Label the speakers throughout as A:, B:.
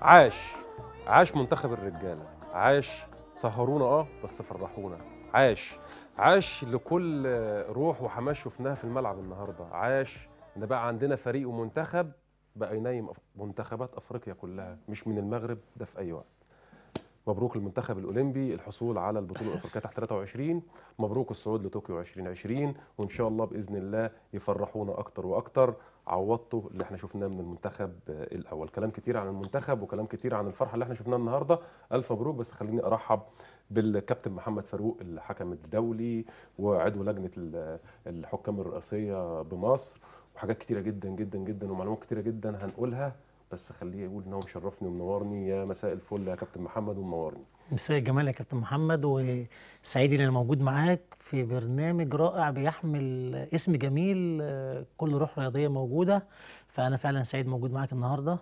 A: عاش عاش منتخب الرجاله عاش سهرونا اه بس فرحونا عاش عاش لكل روح وحماس شفناها في الملعب النهارده عاش ان بقى عندنا فريق ومنتخب بقى ينايم أف- منتخبات افريقيا كلها مش من المغرب ده في اي وقت مبروك المنتخب الاولمبي الحصول على البطوله الافريقيه تحت 23 مبروك الصعود لطوكيو 2020 وان شاء الله باذن الله يفرحونا اكتر واكتر عوضتوا اللي احنا شفناه من المنتخب آه، الاول كلام كتير عن المنتخب وكلام كتير عن الفرحه اللي احنا شفناها النهارده الف مبروك بس خليني ارحب بالكابتن محمد فاروق الحكم الدولي وعضو لجنه ال- الحكام الرئاسيه بمصر وحاجات كتيره جدا جدا جدا ومعلومات كتيره جدا هنقولها بس خليه يقول ان هو مشرفني ومنورني يا مساء الفل يا كابتن محمد ومنورني
B: مساء الجمال يا كابتن محمد وسعيد ان انا موجود معاك في برنامج رائع بيحمل اسم جميل آه، كل روح رياضيه موجوده فانا فعلا سعيد موجود معاك النهارده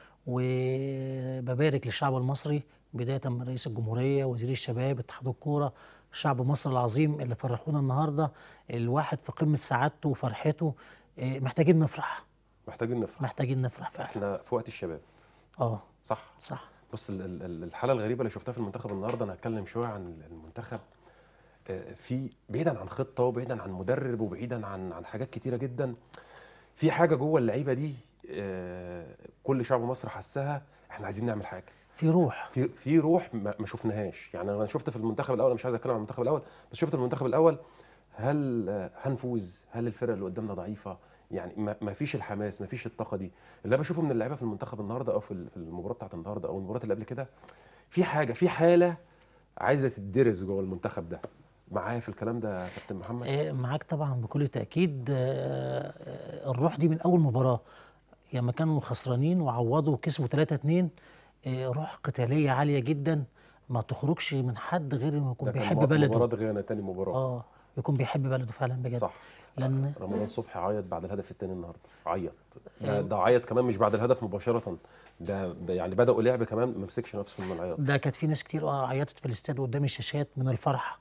B: وببارك للشعب المصري بدايه من رئيس الجمهوريه وزير الشباب اتحاد الكوره شعب مصر العظيم اللي فرحونا النهارده الواحد في قمه سعادته وفرحته آه، محتاجين نفرح
A: محتاجين نفرح
B: محتاجين نفرح فعلا
A: احنا في وقت الشباب
B: اه
A: صح
B: صح
A: بص ال- ال- ال- الحاله الغريبه اللي شفتها في المنتخب النهارده انا هتكلم شويه عن المنتخب آه، في بعيدا عن خطه وبعيدا عن مدرب وبعيدا عن عن حاجات كتيره جدا في حاجه جوه اللعيبه دي آه، كل شعب مصر حسها احنا عايزين نعمل حاجه
B: في روح
A: في في روح ما ما شفناهاش يعني انا شفت في المنتخب الاول أنا مش عايز اتكلم عن المنتخب الاول بس شفت المنتخب الاول هل آه، هنفوز هل الفرق اللي قدامنا ضعيفه يعني ما ما فيش الحماس ما فيش الطاقه دي اللي انا بشوفه من اللعيبه في المنتخب النهارده او في ال- في المباراه بتاعت النهارده او المباريات اللي قبل كده في حاجه في حاله عايزه تدرس جوه المنتخب ده معايا في الكلام ده يا كابتن محمد
B: آه، معاك طبعا بكل تأكيد آه، آه، الروح دي من أول مباراة لما كانوا خسرانين وعوضوا وكسبوا 3 2 روح قتالية عالية جدا ما تخرجش من حد غير انه يكون
A: ده كان
B: بيحب
A: م-
B: بلده
A: مباراه غانا تاني مباراه
B: اه يكون بيحب بلده فعلا بجد
A: صح
B: لأن
A: رمضان صبحي عيط بعد الهدف الثاني النهارده عيط ده, ده عيط كمان مش بعد الهدف مباشره ده ده يعني بداوا لعب كمان ما مسكش نفسه من العياط
B: ده كانت في ناس كتير اه عيطت في الاستاد قدام الشاشات من الفرحة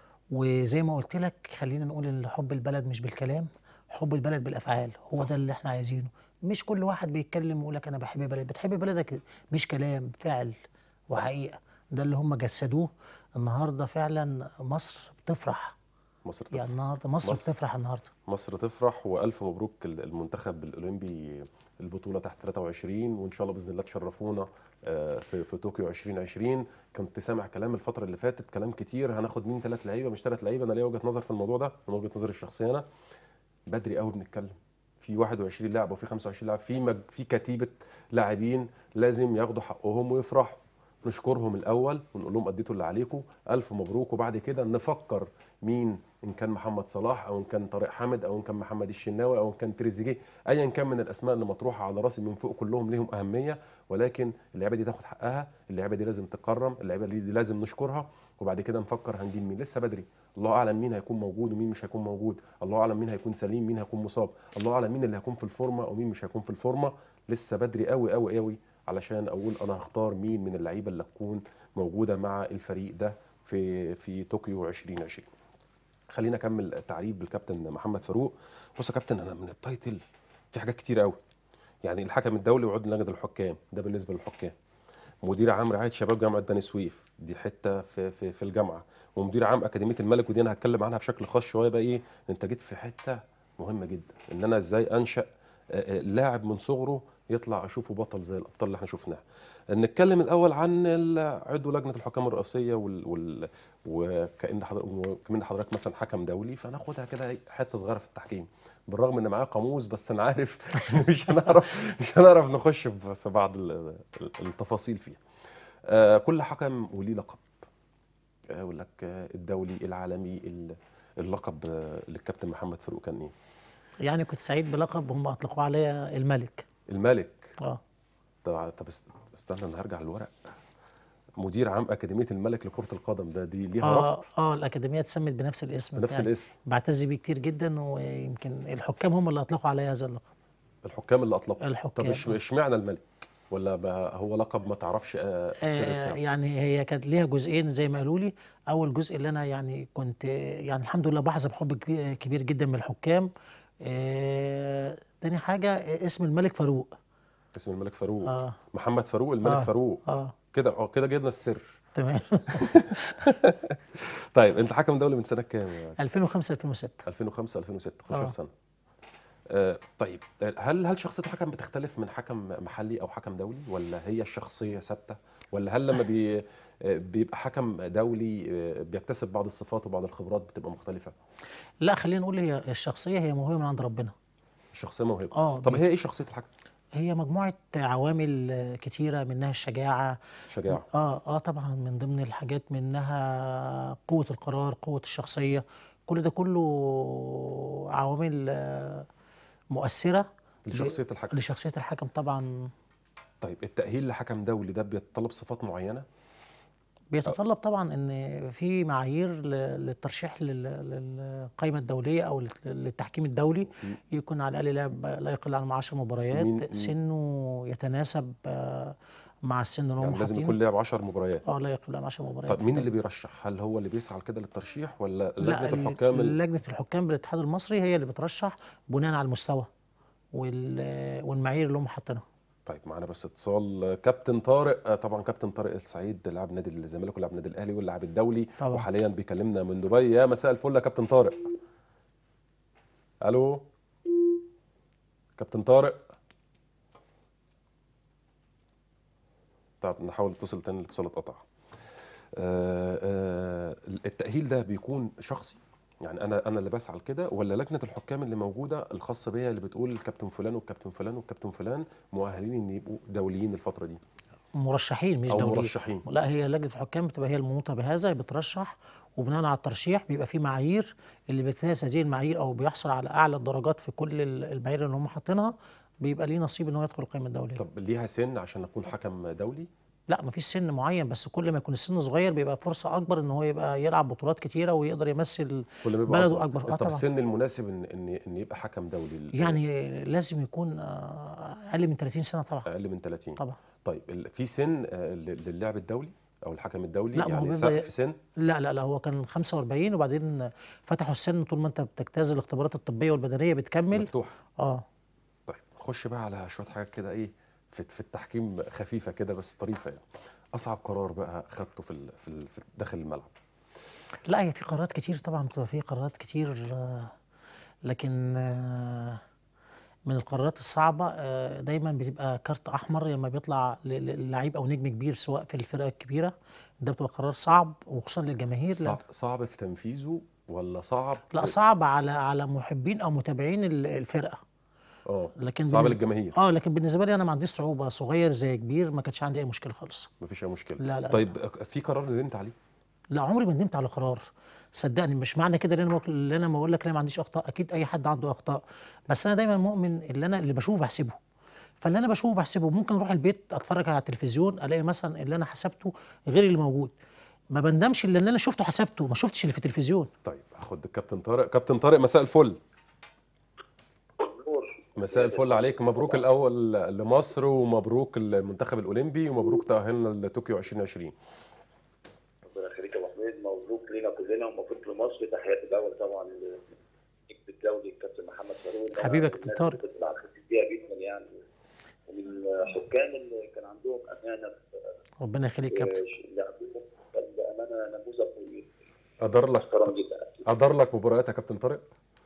B: وزي ما قلت لك خلينا نقول ان حب البلد مش بالكلام حب البلد بالافعال هو
A: صح.
B: ده اللي احنا عايزينه مش كل واحد بيتكلم ويقول لك انا بحب بلد بتحب بلدك مش كلام فعل وحقيقة ده اللي هم جسدوه النهارده فعلا مصر بتفرح
A: مصر تفرح
B: يعني النهارده مصر,
A: مصر.
B: بتفرح النهارده
A: مصر تفرح والف مبروك ال- المنتخب الاولمبي البطوله تحت 23 وان شاء الله باذن الله تشرفونا آه، في في طوكيو 2020 كنت سامع كلام الفتره اللي فاتت كلام كتير هناخد مين ثلاث لعيبه مش ثلاث لعيبه انا ليا وجهه نظر في الموضوع ده من وجهه نظري الشخصيه انا بدري قوي بنتكلم في 21 لاعب وفي 25 لاعب في مج... في كتيبه لاعبين لازم ياخدوا حقهم ويفرحوا نشكرهم الاول ونقول لهم اديتوا اللي عليكم الف مبروك وبعد كده نفكر مين ان كان محمد صلاح او ان كان طارق حامد او ان كان محمد الشناوي او ان كان تريزيجيه ايا كان من الاسماء اللي مطروحه على راسي من فوق كلهم ليهم اهميه ولكن اللعيبه دي تاخد حقها اللعيبه دي لازم تكرم اللعيبه دي لازم نشكرها وبعد كده نفكر هنجيب مين لسه بدري الله اعلم مين هيكون موجود ومين مش هيكون موجود الله اعلم مين هيكون سليم مين هيكون مصاب الله اعلم مين اللي هيكون في الفورمه ومين مش هيكون في الفورمه لسه بدري قوي قوي قوي علشان اقول انا هختار مين من اللعيبه اللي هتكون موجوده مع الفريق ده في في طوكيو 2020 خلينا اكمل التعريف بالكابتن محمد فاروق بص يا كابتن انا من التايتل في حاجات كتير قوي يعني الحكم الدولي وعضو لجنه الحكام ده بالنسبه للحكام مدير عام رعايه شباب جامعه بني سويف دي حته في في, في الجامعه ومدير عام اكاديميه الملك ودي انا هتكلم عنها بشكل خاص شويه بقى ايه انت جيت في حته مهمه جدا ان انا ازاي انشا آه، آه، لاعب من صغره يطلع اشوفه بطل زي الابطال اللي احنا شفناها نتكلم الاول عن ال- عضو لجنه الحكام الرئاسيه وال, وال... وكان حضرتك وكمان حضرتك مثلا حكم دولي فناخدها كده إيه، حته صغيره في التحكيم بالرغم ان معايا قاموس بس انا عارف إن مش هنعرف مش هنعرف نخش في في بعض ال- التفاصيل فيها آه، كل حكم وليه لقب آه، يقول لك آه، الدولي العالمي ال- اللقب آه، للكابتن محمد فاروق كان ايه
B: يعني كنت سعيد بلقب هم اطلقوا عليا الملك
A: الملك
B: اه
A: طب طب است- استنى انا هرجع للورق مدير عام اكاديميه الملك لكره القدم ده دي ليها
B: اه
A: ربط
B: اه الاكاديميه اتسمت بنفس الاسم
A: بنفس
B: بتاعي.
A: الاسم
B: بعتز بيه كتير جدا ويمكن الحكام هم اللي اطلقوا عليا هذا اللقب
A: الحكام اللي اطلقوا طب
B: الحكام
A: إش- اشمعنى الملك ولا بقى هو لقب ما تعرفش آه، السر
B: آه
A: بتاعه
B: يعني هي كانت ليها جزئين زي ما قالوا لي اول جزء اللي انا يعني كنت يعني الحمد لله بحظى بحب كبي- كبير جدا من الحكام آه تاني حاجه اسم الملك فاروق
A: اسم الملك فاروق
B: اه
A: محمد فاروق الملك
B: آه.
A: فاروق
B: اه
A: كده اه كده جبنا السر
B: تمام
A: طيب انت حكم دولي من سنه كام يعني
B: 2005 2006
A: 2005 2006 12
B: آه.
A: سنه آه طيب آه، هل هل شخصيه الحكم بتختلف من حكم محلي او حكم دولي ولا هي الشخصيه ثابته ولا هل لما بي آه، بيبقى حكم دولي آه، بيكتسب بعض الصفات وبعض الخبرات بتبقى مختلفه
B: لا خلينا نقول هي الشخصيه هي موهبه من عند ربنا
A: الشخصيه موهبه
B: اه
A: طب
B: بي-
A: هي ايه شخصيه الحكم
B: هي مجموعه عوامل آه، كتيره منها الشجاعه
A: شجاعه
B: اه اه طبعا من ضمن الحاجات منها قوه القرار قوه الشخصيه كل ده كله عوامل آه، مؤثره
A: لشخصيه الحكم
B: لشخصيه الحكم طبعا
A: طيب التاهيل لحكم دولي ده بيتطلب صفات معينه
B: بيتطلب طبعا ان في معايير ل- للترشيح لل- للقائمه الدوليه او لل- للتحكيم الدولي يكون على الاقل لاعب لا يقل عن 10
A: مين-
B: مباريات
A: مين؟
B: سنه يتناسب آه، مع السن اللي هم
A: يعني لازم
B: حاطينه.
A: يكون لعب 10 مباريات
B: اه لا يقل عن 10 مباريات
A: طب مين اللي بيرشح هل هو اللي بيسعى كده للترشيح ولا
B: لا
A: لجنه
B: ال-
A: الحكام ال-
B: لجنه الحكام بالاتحاد المصري هي اللي بترشح بناء على المستوى وال- والمعايير اللي هم حاطينها
A: طيب معانا بس اتصال كابتن طارق آه، طبعا كابتن طارق السعيد لاعب نادي الزمالك ولاعب نادي الاهلي واللاعب الدولي
B: طبعا.
A: وحاليا بيكلمنا من دبي يا مساء الفل يا كابتن طارق الو كابتن طارق طب نحاول نتصل تاني الاتصال اتقطع آه، آه، التأهيل ده بيكون شخصي يعني انا انا اللي بسعى لكده ولا لجنه الحكام اللي موجوده الخاصه بيا اللي بتقول الكابتن فلان والكابتن فلان والكابتن فلان مؤهلين ان يبقوا دوليين الفتره دي
B: مرشحين مش
A: او
B: دوليين
A: مرشحين
B: لا هي لجنه الحكام بتبقى هي المنوطه بهذا بترشح وبناء على الترشيح بيبقى في معايير اللي بيجتاز هذه المعايير او بيحصل على اعلى الدرجات في كل ال- المعايير اللي هم حاطينها بيبقى ليه نصيب ان هو يدخل القائمه الدوليه
A: طب ليها سن عشان اكون حكم دولي
B: لا مفيش سن معين بس كل ما يكون السن صغير بيبقى فرصه اكبر ان هو يبقى يلعب بطولات كتيره ويقدر يمثل
A: كل ما يبقى
B: بلده
A: أصغر.
B: أكبر. آه
A: طب
B: طبعاً.
A: السن المناسب ان ان ان يبقى حكم دولي ال-
B: يعني لازم يكون آه، اقل من 30 سنه طبعا
A: اقل من 30
B: طبعا
A: طيب ال- في سن آه، لل- للعب الدولي او الحكم الدولي
B: لا، ما هو
A: يعني
B: بيبقى-
A: سقف سن
B: لا لا لا هو كان 45 وبعدين فتحوا السن طول ما انت بتجتاز الاختبارات الطبيه والبدنيه بتكمل
A: مفتوح
B: اه
A: طيب نخش بقى على شويه حاجات كده ايه في في التحكيم خفيفه كده بس طريفه يعني اصعب قرار بقى خدته في ال- في ال- في داخل الملعب
B: لا هي في قرارات كتير طبعا بتبقى في قرارات كتير آه، لكن آه، من القرارات الصعبة آه، دايما بتبقى كارت أحمر لما بيطلع ل- ل- لعيب أو نجم كبير سواء في الفرقة الكبيرة ده بتبقى قرار صعب وخصوصا للجماهير
A: صعب, صعب في تنفيذه ولا صعب
B: لا صعب على على محبين أو متابعين ال- الفرقة
A: اه
B: لكن
A: صعب
B: بالنسبة-
A: للجماهير
B: اه لكن بالنسبة لي أنا ما عنديش صعوبة صغير زي كبير ما كانش عندي أي مشكلة خالص
A: مفيش اي مشكله
B: لا، لا.
A: طيب في قرار ندمت عليه
B: لا عمري ما ندمت على قرار صدقني مش معنى كده ان انا بقول- اللي انا بقول لك لا ما عنديش اخطاء اكيد اي حد عنده اخطاء بس انا دايما مؤمن اللي انا اللي بشوفه بحسبه فاللي انا بشوفه بحسبه ممكن اروح البيت اتفرج على التلفزيون الاقي مثلا اللي انا حسبته غير اللي موجود ما بندمش الا اللي انا شفته حسبته ما شفتش اللي في التلفزيون
A: طيب هاخد الكابتن طارق كابتن طارق مساء الفل مساء الفل عليك مبروك الاول لمصر ومبروك المنتخب الاولمبي ومبروك تاهلنا لطوكيو 2020
C: ربنا يخليك يا ابو حميد مبروك لينا كلنا ومبروك لمصر تحياتي الاول طبعا للنجم الدولي الكابتن محمد فاروق ده
B: حبيبي يا كابتن
C: الناس
B: طارق.
C: اللي بتبقى خفيف بيها جدا يعني ومن الحكام اللي كان عندهم امانه في
B: ربنا يخليك يا كابتن
C: في لعبهم كان بامانه نموذج كويس
A: ادار لك
C: محترم جدا
A: ادار لك مباريات يا كابتن طارق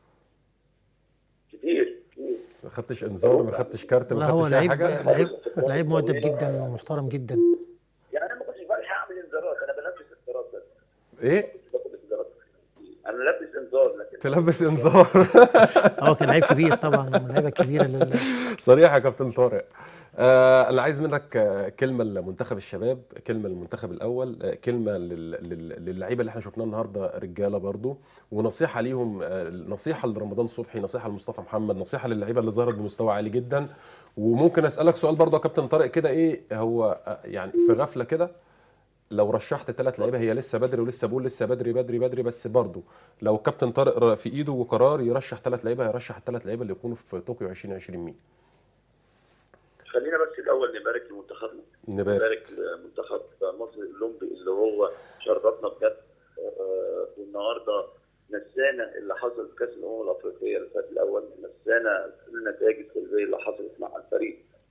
C: كتير كتير
A: ما خدتش انذار ما خدتش كارت ما
B: لا هو
A: خدتش اي
B: لعيب
A: حاجه
B: لعيب لعيب مؤدب جدا ومحترم جدا
C: يعني انا ما كنتش بلحق اعمل انذارات انا بلبس انذارات بس
A: ايه
C: كنت باخد انذارات انا لابس انذار لكن
A: تلبس انذار
B: هو كان لعيب كبير طبعا من اللعيبه الكبيره اللي
A: صريح يا كابتن طارق آه انا عايز منك آه كلمه لمنتخب الشباب كلمه للمنتخب الاول آه كلمه لل- لل- للعيبه اللي احنا شفناها النهارده رجاله برضو ونصيحه ليهم آه نصيحه لرمضان صبحي نصيحه لمصطفى محمد نصيحه للعيبه اللي ظهرت بمستوى عالي جدا وممكن اسالك سؤال برضو يا كابتن طارق كده ايه هو آه يعني في غفله كده لو رشحت ثلاث لعيبه هي لسه بدري ولسه بقول لسه بدري بدري بدري بس برضو لو كابتن طارق في ايده وقرار يرشح ثلاث لعيبه هيرشح الثلاث لعيبه اللي يكونوا في طوكيو 2020 مين؟
C: خلينا بس الاول نبارك لمنتخبنا
A: نبارك
C: نبارك لمنتخب مصر الاولمبي اللي هو شرفنا بجد آه، والنهارده نسانا اللي حصل في كاس الامم الافريقيه اللي فات الاول نسانا كل النتائج السلبيه اللي حصلت مع الفريق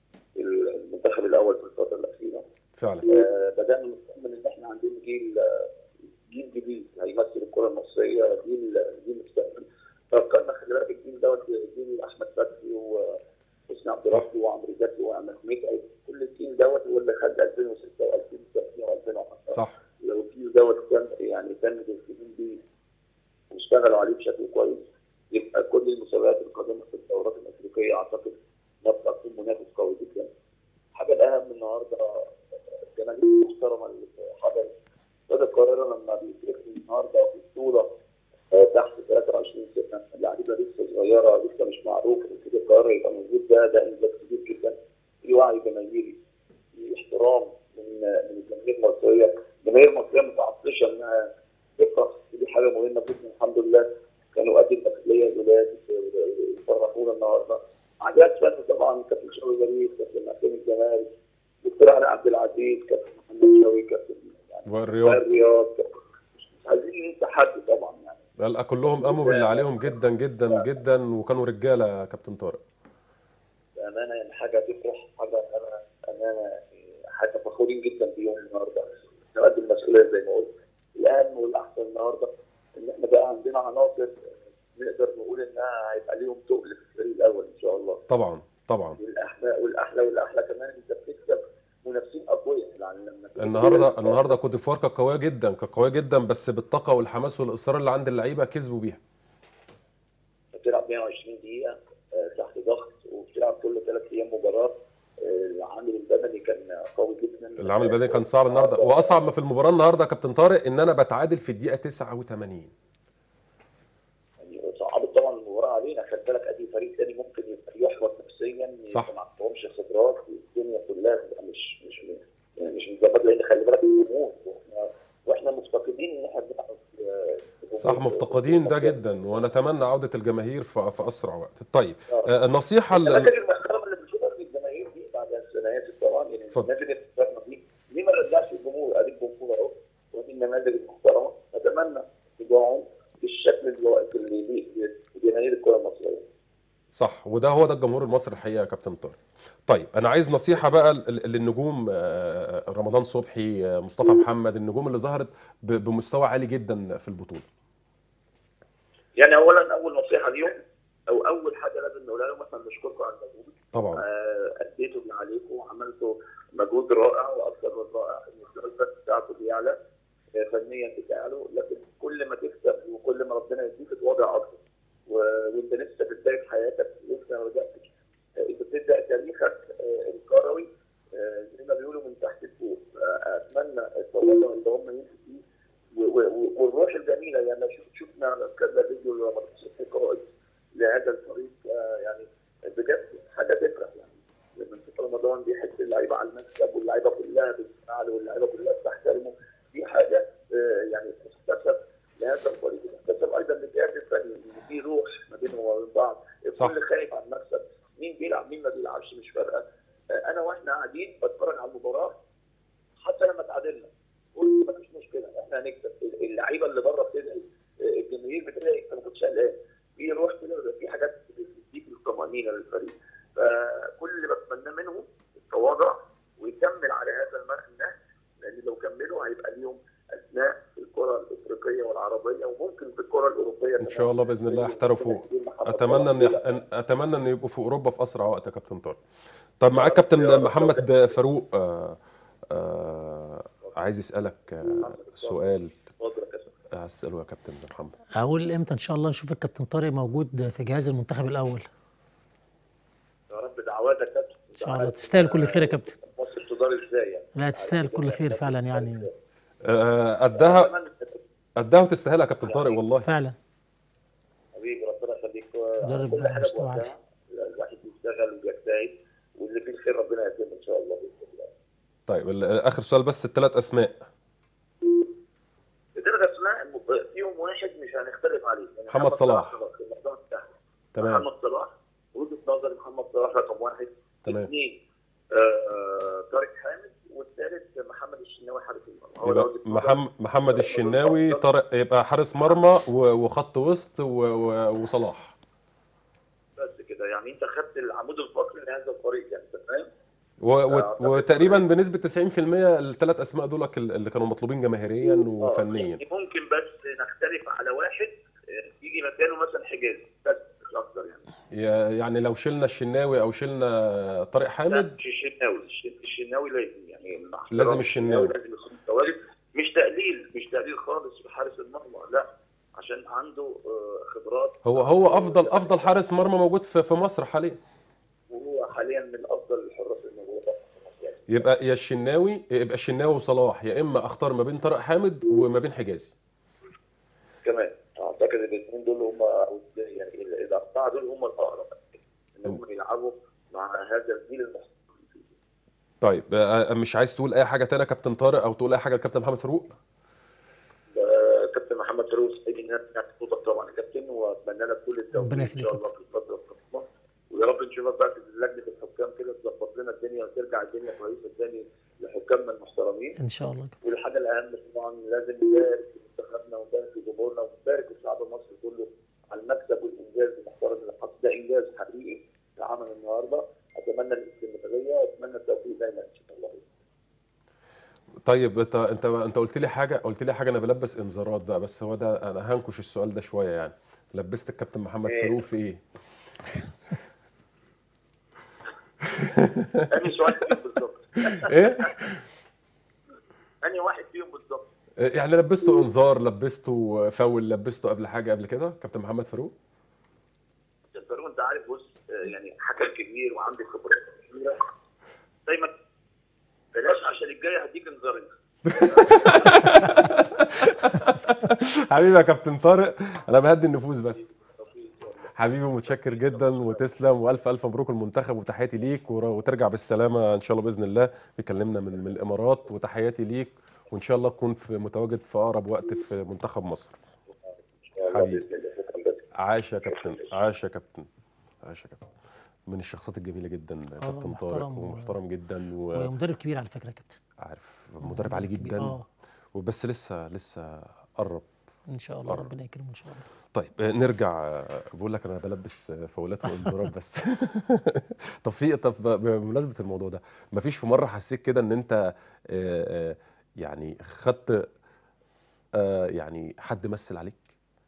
C: المنتخب الاول في الفتره الاخيره
A: فعلا
C: آه، بدانا نطمن ان احنا عندنا جيل آه، جيل جديد هيمثل الكره المصريه جيل جيل مستقبل فكرنا خلي بالك الجيل دوت جيل احمد فتحي وحسني عبد
A: صح.
C: الرب وعمرو زكي وعماد متعب كل الجيل دوت هو اللي خد 2006 و2007 و2010
A: صح
C: لو الجيل دوت كان يعني كان الجيل دي واشتغلوا عليه بشكل كويس يبقى كل المسابقات القادمه في الدورات الافريقيه اعتقد مصر هتكون منافس قوي جدا. الحاجه الاهم النهارده الجماهير المحترمه اللي حضرت استاد القاهره لما بيتركوا النهارده في بطوله آه، تحت 23 سنه اللعيبه لسه صغيره لسه مش معروف استاد القاهره يبقى موجود ده ده انجاز كبير جدا في وعي جماهيري في احترام من من الجماهير المصريه، الجماهير المصريه متعطشه انها تفرح ودي حاجه مهمه جدا الحمد لله كانوا قد المسؤوليه الولاد يفرحونا النهارده عجبت فن طبعا كابتن شوقي جميل كابتن حسين الجمال دكتور علي عبد العزيز كابتن محمد شوقي كابتن يعني
A: والرياض
C: الرياض كابتن مش عايزين ننسى حد طبعا يعني
A: لا كلهم قاموا باللي عليهم جدا جدا جدا وكانوا رجاله يا كابتن طارق
C: بامانه يعني حاجه تفرح حاجه انا امانه يعني حاجه فخورين جدا بيهم النهارده نقدم المسؤوليه زي ما قلت الاهم والاحسن النهارده ان احنا بقى عندنا عناصر نقدر نقول انها هيبقى ليهم تقل في الفريق الاول ان شاء الله
A: طبعا طبعا
C: والاحلى والاحلى والاحلى كمان انت بتكسب منافسين اقوياء يعني لما تيجي
A: النهارده
C: تلعب-
A: النهارده كوت ديفوار كانت قويه جدا كانت قويه جدا بس بالطاقه والحماس والاصرار اللي عند اللعيبه كسبوا بيها
C: بتلعب 120 دقيقة آه، تحت ضغط وبتلعب كل ثلاث أيام مباراة آه، العامل البدني كان قوي جدا
A: العامل البدني كان صعب النهارده واصعب ما في المباراه النهارده يا كابتن طارق ان انا بتعادل في الدقيقه 89
C: يعني صعبت طبعا المباراة علينا خد بالك أي فريق تاني ممكن يبقى يحبط نفسيا
A: صح.
C: يبقى ما عندهمش خبرات الدنيا كلها تبقى مش مش يعني مش مظبطة لأن خلي بالك الجمهور واحنا واحنا مفتقدين إن احنا بنلعب آه،
A: صح مفتقدين ده جدا ونتمنى عوده الجماهير في في اسرع وقت طيب آه، النصيحه اللي
C: النماذج المحترمه اللي بنشوفها من الجماهير دي بعد السنوات طبعا يعني
A: اتفضل.
C: النماذج المحترمه دي ليه ما نرجعش الجمهور ادي الجمهور اهو ودي النماذج المحترمه اتمنى رجوعهم بالشكل اللي اللي يليق بجماهير الكره المصريه.
A: صح وده هو ده الجمهور المصري الحقيقه يا كابتن طارق طيب انا عايز نصيحه بقى ل- للنجوم آه، رمضان صبحي آه، مصطفى محمد النجوم اللي ظهرت ب- بمستوى عالي جدا في البطوله
C: يعني اولا اول نصيحه ليهم او اول حاجه لازم نقولها لهم احنا بنشكركم على المجهود
A: طبعا
C: آه، اديتوا اللي عليكم وعملتوا مجهود رائع واكثر من رائع المستوى بتاعكم بيعلى آه، فنيا بتعلوا لكن كل ما تكسب وكل ما ربنا يديك تتواضع اكتر و- وانت لسه في بدايه حياتك لسه ما بداتش آه، انت بتبدا تاريخك آه، الكروي آه، زي ما بيقولوا من تحت لفوق آه، اتمنى التواضع اللي هم يمشوا فيه و- و- والروح الجميله يعني شوف- شفنا كذا فيديو لرمضان صبحي قائد لهذا الفريق آه، يعني بجد حاجه تفرح يعني لما نشوف رمضان بيحس اللعيبه على المكسب واللعيبه كلها بتسمع له واللعيبه كلها بتحترمه دي حاجه آه، يعني تحتسب لهذا الفريق تحتسب ايضا للجهاز الفني ان في روح ما بينهم وبين بعض
A: صح.
C: الكل خايف على المكسب مين بيلعب مين ما بيلعبش مش فارقه آه، انا واحنا قاعدين بتفرج على المباراه حتى لما تعادلنا قلت مفيش مشكله احنا هنكسب اللعيبه اللي بره بتدعي الجماهير بتدعي انا ما كنتش قلقان في روح كده في حاجات بتديك الطمانينه للفريق فكل اللي بتمناه منهم التواضع ويكمل على هذا النهج لان لو كملوا هيبقى ليهم اسماء في الكره الافريقيه والعربيه وممكن في الكره الاوروبيه
A: ان شاء الله باذن الله يحترفوا اتمنى ان اتمنى ان يبقوا في اوروبا في اسرع وقت يا كابتن طارق طب معاك كابتن محمد فاروق آه، آه، عايز يسالك آه، سؤال
C: اتفضل يا كابتن.
A: عايز اساله يا كابتن محمد
B: اقول امتى ان شاء الله نشوف الكابتن طارق موجود في جهاز المنتخب الاول
C: يا رب دعواتك يا كابتن
B: ان شاء الله تستاهل كل خير يا كابتن
C: مصر تدار ازاي يعني
B: لا تستاهل كل خير فعلا يعني
A: آه، قدها
C: أتمنى
A: قدها وتستاهلها يا كابتن طارق والله
B: فعلا
C: حبيبي ربنا يخليك
B: مدرب
C: كل حاجه
B: مستوى
C: بوقتها الواحد بيشتغل وبيجتهد واللي فيه الخير ربنا يقدمه ان شاء الله باذن الله.
A: طيب ال- اخر سؤال بس الثلاث اسماء
C: الثلاث اسماء م- فيهم واحد مش هنختلف عليه يعني
A: محمد صلاح.
C: خلاص الموضوع انتهى.
A: تمام
C: محمد صلاح وجهه نظري محمد صلاح رقم واحد
A: تمام.
C: اثنين آه، طارق حامد والثالث محمد الشناوي حارس المرمى هو ده
A: يبقى
C: وجهة نظري.
A: محمد محمد الشناوي طارق يبقى حارس مرمى و- وخط وسط و- و- وصلاح
C: بس كده يعني انت خدت العمود الفقري لهذا الفريق يعني تمام
A: و... و...
C: أعتقد-
A: وتقريبا بنسبه 90% الثلاث اسماء دولك اللي كانوا مطلوبين جماهيريا
C: آه،
A: وفنيا
C: يعني ممكن بس نختلف على واحد آه، يجي مكانه مثلا حجازي بس مش اكتر يعني
A: ي- يعني لو شلنا الشناوي او شلنا طارق
C: لا
A: حامد
C: مش الشناوي الش- الشناوي لازم يعني مع احترام
A: لازم الشناوي.
C: لازم يكون متواجد مش تقليل مش تقليل خالص في حارس المرمى لا عشان عنده آه، خبرات
A: هو هو افضل افضل حارس مرمى موجود في في مصر حاليا
C: وهو حاليا من افضل الحراس الموجوده في مصر يعني.
A: يبقى يا الشناوي يبقى الشناوي وصلاح يا اما اختار ما بين طارق حامد وما بين حجازي
C: كمان اعتقد الاثنين دول هم أو يعني ال- الاربعه دول هم الاقرب ان هم يلعبوا مع هذا الجيل المحترم
A: طيب آه، مش عايز تقول اي حاجه تانية يا كابتن طارق او تقول اي حاجه لكابتن محمد فاروق
C: آه، كابتن محمد فاروق سعيد ان انا بطولك طبعا يا كابتن واتمنى لك كل التوفيق
B: ربنا
C: ان
B: يخليك
C: شاء
B: يا
C: الله في الفتره القادمه ويا رب نشوفك بقى في لجنه الحكام كده تظبط لنا الدنيا وترجع الدنيا كويسه تاني لحكامنا المحترمين
B: ان شاء الله
C: والحاجه الاهم طبعا لازم نبارك في منتخبنا ونبارك في جمهورنا ونبارك لشعب مصر كله على المكسب والانجاز المحترم اللي حصل ده انجاز حقيقي اتعمل النهارده اتمنى الاستمراريه واتمنى التوفيق دايما ان شاء الله
A: طيب انت انت انت قلت لي حاجه قلت لي حاجه انا بلبس انذارات بقى بس هو ده انا هنكش السؤال ده شويه يعني لبست الكابتن محمد
C: إيه؟
A: فاروق في ايه؟
C: انهي سؤال فيهم بالظبط؟
A: ايه؟
C: انهي واحد فيهم بالظبط؟
A: يعني لبسته انذار لبسته فاول لبسته قبل حاجه قبل كده كابتن محمد فاروق
C: فاروق انت عارف بص آه، يعني حكم كبير وعنده خبرات كبيره دايما بلاش عشان الجاي هديك انذار انت
A: حبيبي يا كابتن طارق انا بهدي النفوس بس حبيبي متشكر جدا وتسلم والف الف مبروك المنتخب وتحياتي ليك ور- وترجع بالسلامه ان شاء الله باذن الله بيكلمنا من من الامارات وتحياتي ليك وان شاء الله تكون في متواجد في اقرب وقت في منتخب مصر حبيبي.
C: بإذن الله. شكراً جزيلاً.
A: عاش يا كابتن عاش يا كابتن عاش يا كابتن من الشخصيات الجميله جدا كابتن طارق
B: محترم و-
A: ومحترم جدا وعارف
B: ومدرب كبير على فكره يا كابتن
A: مدرب عالي
B: كبير.
A: جدا
B: اه
A: وبس لسه لسه قرب
B: ان شاء الله
A: قرب.
B: ربنا يكرمه ان شاء الله
A: طيب آه، نرجع آه، بقول لك انا بلبس آه، فاولات وانذارات بس طب في طب ب- بمناسبه الموضوع ده مفيش في مره حسيت كده ان انت آه، آه، يعني خدت آه، يعني حد مثل عليك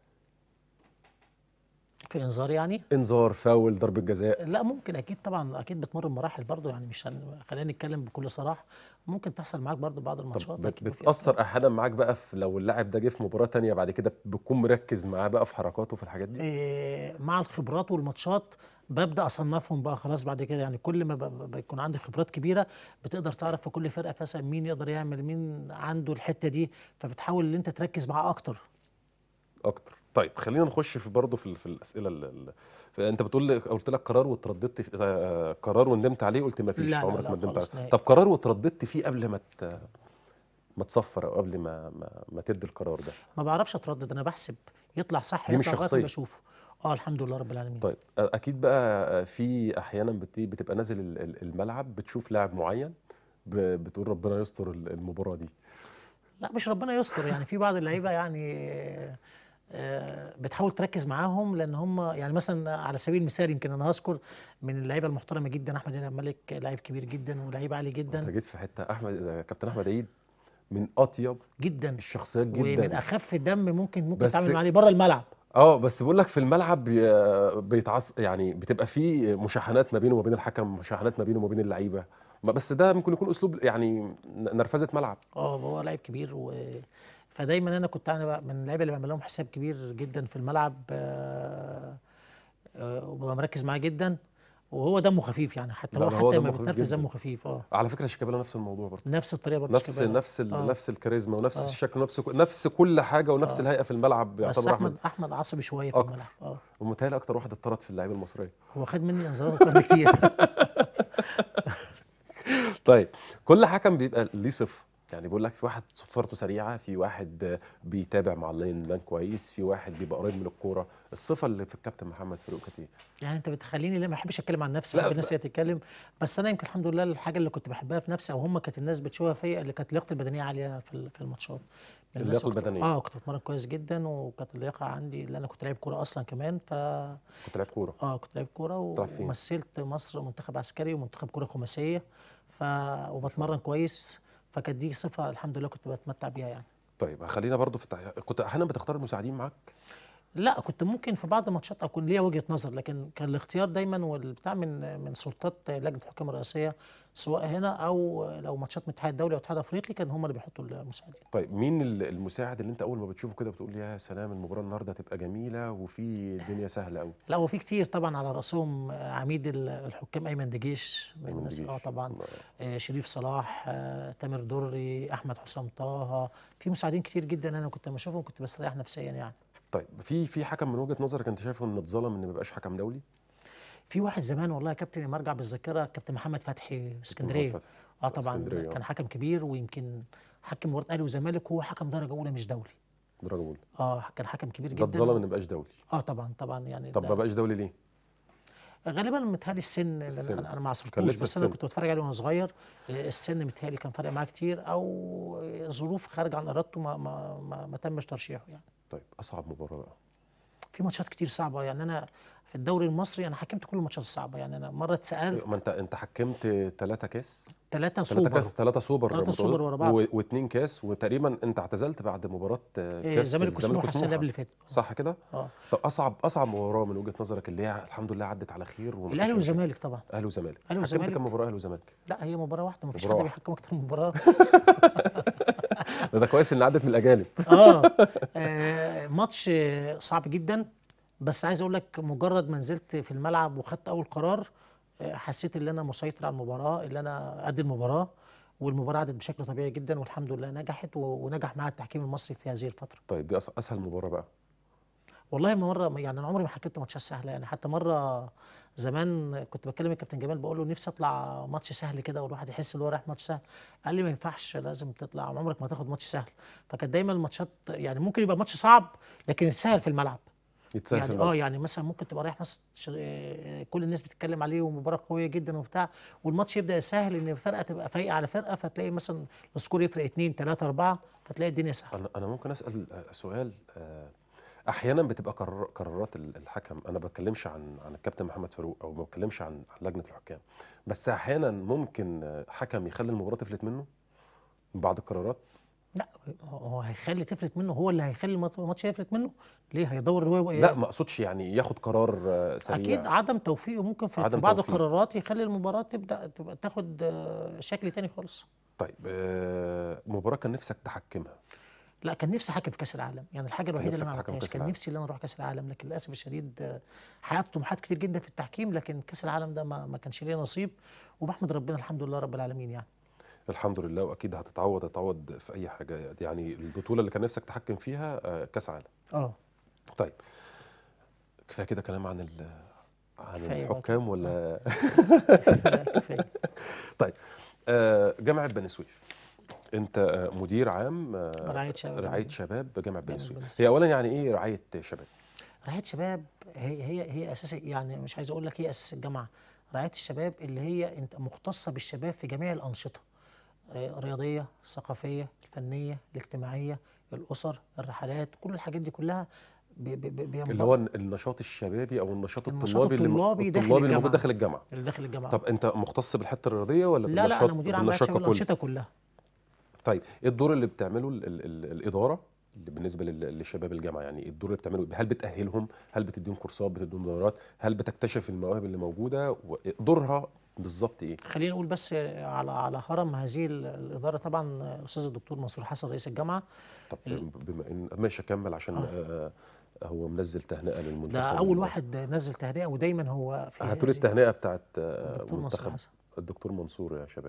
B: في انذار يعني
A: انذار فاول ضربه جزاء
B: لا ممكن اكيد طبعا اكيد بتمر بمراحل برضه يعني مش هن... خلينا نتكلم بكل صراحه ممكن تحصل معاك برضه بعض الماتشات
A: طب بت-
B: أكيد وفي
A: بتاثر احيانا معاك بقى في لو اللاعب ده جه في مباراه تانية بعد كده بتكون مركز معاه بقى في حركاته في الحاجات دي
B: إيه، مع الخبرات والماتشات ببدا اصنفهم بقى خلاص بعد كده يعني كل ما ب- ب- بيكون عندي خبرات كبيره بتقدر تعرف في كل فرقه مثلا مين يقدر يعمل مين عنده الحته دي فبتحاول ان انت تركز معاه اكتر
A: اكتر طيب خلينا نخش في برضه في, ال- في الاسئله ال- ال- انت بتقول لي قلت لك قرار وترددت في آه، قرار وندمت عليه قلت ما فيش
B: لا، لا،
A: عمرك
B: لا
A: ما ندمت
B: خالص
A: عليه
B: نهائي.
A: طب قرار وترددت فيه قبل ما ت... ما تصفر او قبل ما ما, ما تدي القرار ده
B: ما بعرفش اتردد انا بحسب يطلع صح
A: دي مش
B: يطلع غلط
A: شخصية.
B: بشوفه اه الحمد لله رب العالمين
A: طيب آه، اكيد بقى في احيانا بت- بتبقى نازل ال- ال- الملعب بتشوف لاعب معين ب- بتقول ربنا يستر ال- المباراه دي
B: لا مش ربنا يستر يعني في بعض اللعيبه يعني آه، بتحاول تركز معاهم لان هم يعني مثلا على سبيل المثال يمكن انا هذكر من اللعيبه المحترمه جدا احمد عيد عبد الملك لعيب كبير جدا ولعيب عالي
A: انت
B: جدا
A: جيت في حته احمد آه، كابتن احمد عيد من اطيب
B: جدا
A: الشخصيات
B: ومن
A: جدا
B: اخف دم ممكن ممكن
A: بس-
B: تعمل عليه بره الملعب
A: اه بس بقول لك في الملعب بي- بيتعص يعني بتبقى في مشاحنات ما بينه وما بين الحكم مشاحنات ما بينه وما بين اللعيبه ما- بس ده ممكن يكون اسلوب يعني نرفزه ملعب
B: اه هو لعيب كبير و فدايما انا كنت انا بقى من اللعيبه اللي بعمل لهم حساب كبير جدا في الملعب آه، آه، وببقى مركز معاه جدا وهو دمه خفيف يعني حتى
A: لا،
B: هو
A: ده هو
B: حتى
A: دمه
B: لما
A: خفيف
B: بيتنرفز
A: جداً.
B: دمه خفيف اه
A: على فكره شيكابالا نفس الموضوع برضه
B: نفس الطريقه برضه
A: نفس
B: شيكابالا.
A: نفس ال-
B: آه.
A: نفس الكاريزما ونفس
B: آه.
A: الشكل ونفس كل- نفس كل حاجه ونفس
B: آه.
A: الهيئه في الملعب
B: بس
A: يعتبر
B: احمد
A: احمد
B: احمد عصبي شويه في
A: أكتر.
B: الملعب اه
A: ومتهيألي اكتر واحد اتطرد في اللعيبه المصريه
B: هو خد مني انذارات طرد كتير
A: طيب كل حكم بيبقى ليه صفه يعني بيقول لك في واحد صفارته سريعه في واحد آه، بيتابع مع اللاين مان كويس في واحد بيبقى قريب من الكوره الصفه اللي في الكابتن محمد فاروق كانت ايه
B: يعني انت بتخليني ليه ما بحبش اتكلم عن نفسي
A: لا،
B: بحب الناس
A: ب-
B: هي تتكلم بس انا يمكن الحمد لله الحاجه اللي كنت بحبها في نفسي او هم كانت الناس بتشوفها فيا اللي كانت لياقتي البدنيه عاليه في ال- في الماتشات من الناس
A: اللياقة
B: اللي كنت-
A: البدنية.
B: اه كنت بتمرن كويس جدا وكانت اللياقه عندي اللي انا كنت لعيب كوره اصلا كمان ف
A: كنت لاعب كوره
B: اه كنت لعيب كوره
A: بتلعب فين؟
B: ومثلت مصر منتخب عسكري ومنتخب كوره خماسيه ف وبتمرن كويس فكانت دي صفه الحمد لله كنت بتمتع بيها يعني
A: طيب خلينا برضو في التع... كنت احيانا بتختار المساعدين معاك
B: لا كنت ممكن في بعض الماتشات اكون ليا وجهه نظر لكن كان الاختيار دايما والبتاع من من سلطات لجنه الحكام الرئاسيه سواء هنا او لو ماتشات من الاتحاد الدولي او الاتحاد الافريقي كان هم اللي بيحطوا المساعدين
A: طيب مين ال- المساعد اللي انت اول ما بتشوفه كده بتقول يا سلام المباراه النهارده هتبقى جميله وفي الدنيا سهله قوي
B: لا هو في كتير طبعا على راسهم عميد ال- الحكام ايمن دجيش من
A: أيمن
B: الناس اه
A: دجيش.
B: طبعا آه، شريف صلاح آه، تامر دري احمد حسام طه في مساعدين كتير جدا انا كنت لما اشوفهم كنت بستريح نفسيا يعني
A: طيب في في حكم من وجهه نظرك انت شايفه انه اتظلم ان ما يبقاش حكم دولي
B: في واحد زمان والله يا كابتن لما ارجع بالذاكره كابتن محمد فتحي في اسكندريه
A: فتحي.
B: اه طبعا
A: اسكندرية، آه.
B: كان حكم كبير ويمكن حكم مباراه اهلي وزمالك وهو حكم درجه اولى مش دولي
A: درجه اولى
B: اه كان حكم كبير
A: ده
B: جدا
A: اتظلم ان ما يبقاش دولي
B: اه طبعا طبعا يعني
A: طب
B: ده
A: ما بقاش دولي ليه
B: غالبا متهيألي السن,
A: السن.
B: السن. انا ما
A: كان
B: عصرتوش
A: لسه
B: بس انا
A: السن.
B: كنت بتفرج عليه وانا صغير آه، السن متهيألي كان فارق معاه كتير او آه، ظروف خارجه عن ارادته ما ما ما, ما تمش ترشيحه يعني
A: طيب اصعب مباراه بقى
B: في ماتشات كتير صعبه يعني انا في الدوري المصري انا حكمت كل الماتشات الصعبه يعني انا مره اتسالت
A: ما انت انت حكمت ثلاثة كاس
B: ثلاثه
A: ثلاثة
B: سوبر
A: كاس ثلاثة سوبر
B: تلاتة
A: بطولات
B: سوبر ورا بعض.
A: و- واثنين كاس وتقريبا انت اعتزلت بعد مباراة آه،
B: آه،
A: كاس
B: الزمالك وسموحه السنه اللي قبل اللي فاتت
A: صح كده؟
B: اه
A: طب اصعب اصعب مباراة من وجهة نظرك اللي هي الحمد لله عدت على خير وما
B: الاهلي
A: فيش مشاكل.
B: والزمالك طبعا
A: اهلي وزمالك
B: أهلي
A: حكمت
B: وزمالك.
A: كام مباراة اهلي وزمالك؟
B: لا هي مباراه واحده ما فيش
A: مباراة
B: حد
A: واحدة.
B: بيحكم اكتر من مباراه
A: ده, ده كويس ان عدت من الاجانب
B: اه آه، ماتش آه، صعب جدا بس عايز اقول لك مجرد ما نزلت في الملعب وخدت اول قرار آه، حسيت ان انا مسيطر على المباراه ان انا قد المباراه والمباراه عدت بشكل طبيعي جدا والحمد لله نجحت و- ونجح معاها التحكيم المصري في هذه الفتره
A: طيب دي أس- اسهل مباراة بقى
B: والله مره يعني انا عمري ما حكمت ماتشات سهله يعني حتى مره زمان كنت بكلم الكابتن جمال بقول له نفسي اطلع ماتش سهل كده والواحد يحس ان هو رايح ماتش سهل قال لي ما ينفعش لازم تطلع عمرك ما تاخد ماتش سهل فكانت دايما الماتشات يعني ممكن يبقى ماتش صعب لكن سهل في الملعب
A: يتسهل في
B: يعني
A: الملعب.
B: اه يعني مثلا ممكن تبقى رايح ماتش آه، كل الناس بتتكلم عليه ومباراه قويه جدا وبتاع والماتش يبدا سهل ان فرقه تبقى فايقه على فرقه فتلاقي مثلا السكور يفرق 2 3 4 فتلاقي الدنيا سهله
A: انا انا ممكن اسال آه، سؤال آه، احيانا بتبقى قرار قرارات ال- الحكم انا ما بتكلمش عن عن الكابتن محمد فاروق او ما بتكلمش عن عن لجنه الحكام بس احيانا ممكن آه، حكم يخلي المباراه تفلت منه من بعض القرارات
B: لا هو هيخلي تفلت منه هو اللي هيخلي المات- الماتش يفلت منه ليه هيدور هو
A: لا ما اقصدش يعني ياخد قرار آه، سريع
B: اكيد عدم توفيقه ممكن في, في
A: عدم
B: بعض
A: توفيق.
B: القرارات يخلي المباراه تبدا تبقى تاخد آه، شكل تاني خالص
A: طيب آه، مباراه كان نفسك تحكمها
B: لا كان نفسي احكم في كاس العالم يعني الحاجه الوحيده اللي
A: نفسك
B: ما
A: تحكم
B: عملتهاش
A: كأس
B: كان
A: العالم.
B: نفسي ان انا اروح كاس العالم لكن للاسف الشديد آه، حققت طموحات كتير جدا في التحكيم لكن كاس العالم ده ما, ما كانش ليا نصيب وبحمد ربنا الحمد لله رب العالمين يعني
A: الحمد لله واكيد هتتعوض هتتعوض في اي حاجه يعني البطوله اللي كان نفسك تحكم فيها آه، كاس عالم
B: اه
A: طيب كفايه كده كلام عن ال عن
B: كفاية بقى
A: الحكام
B: كده.
A: ولا
B: لا، كفايه
A: طيب آه، جامعه بني سويف انت آه، مدير عام آه،
B: رعايه شباب
A: رعايه شباب جامعه بني
B: جامعة بني
A: سويف
B: سويف.
A: هي اولا يعني ايه رعايه شباب
B: رعايه شباب هي هي هي اساس يعني مش عايز اقول لك هي اساس الجامعه رعايه الشباب اللي هي انت مختصه بالشباب في جميع الانشطه آه، الرياضيه الثقافيه الفنيه الاجتماعيه الاسر الرحلات كل الحاجات دي كلها بي- بي- بي- بينبغي
A: اللي هو النشاط الشبابي او النشاط
B: النشاط
A: الطلابي اللي م-
B: الطلابي داخل
A: الطلابي اللي موجود
B: الجامعة.
A: داخل الجامعه
B: اللي داخل الجامعه
A: طب انت مختص بالحته الرياضيه ولا
B: لا لا
A: بالنشاط
B: انا مدير عام رعايه
A: بالنشاط
B: شباب
A: ككل؟
B: الانشطه كلها
A: طيب ايه الدور اللي بتعمله ال ال ال الاداره اللي بالنسبه لل- لشباب الجامعه يعني إيه الدور اللي بتعمله هل بتاهلهم هل بتديهم كورسات بتديهم دورات هل بتكتشف المواهب اللي موجوده دورها بالظبط ايه
B: خلينا نقول بس على على هرم هذه ال- الاداره طبعا الاستاذ الدكتور منصور حسن رئيس الجامعه
A: طب بما ان ماشي اكمل عشان آه. هو منزل تهنئه للمنتخب
B: ده اول واحد نزل تهنئه ودايما هو في
A: هاتوا لي
B: هذه-
A: التهنئه بتاعت آه،
B: الدكتور منصور
A: منتخب
B: حسن
A: الدكتور منصور يا شباب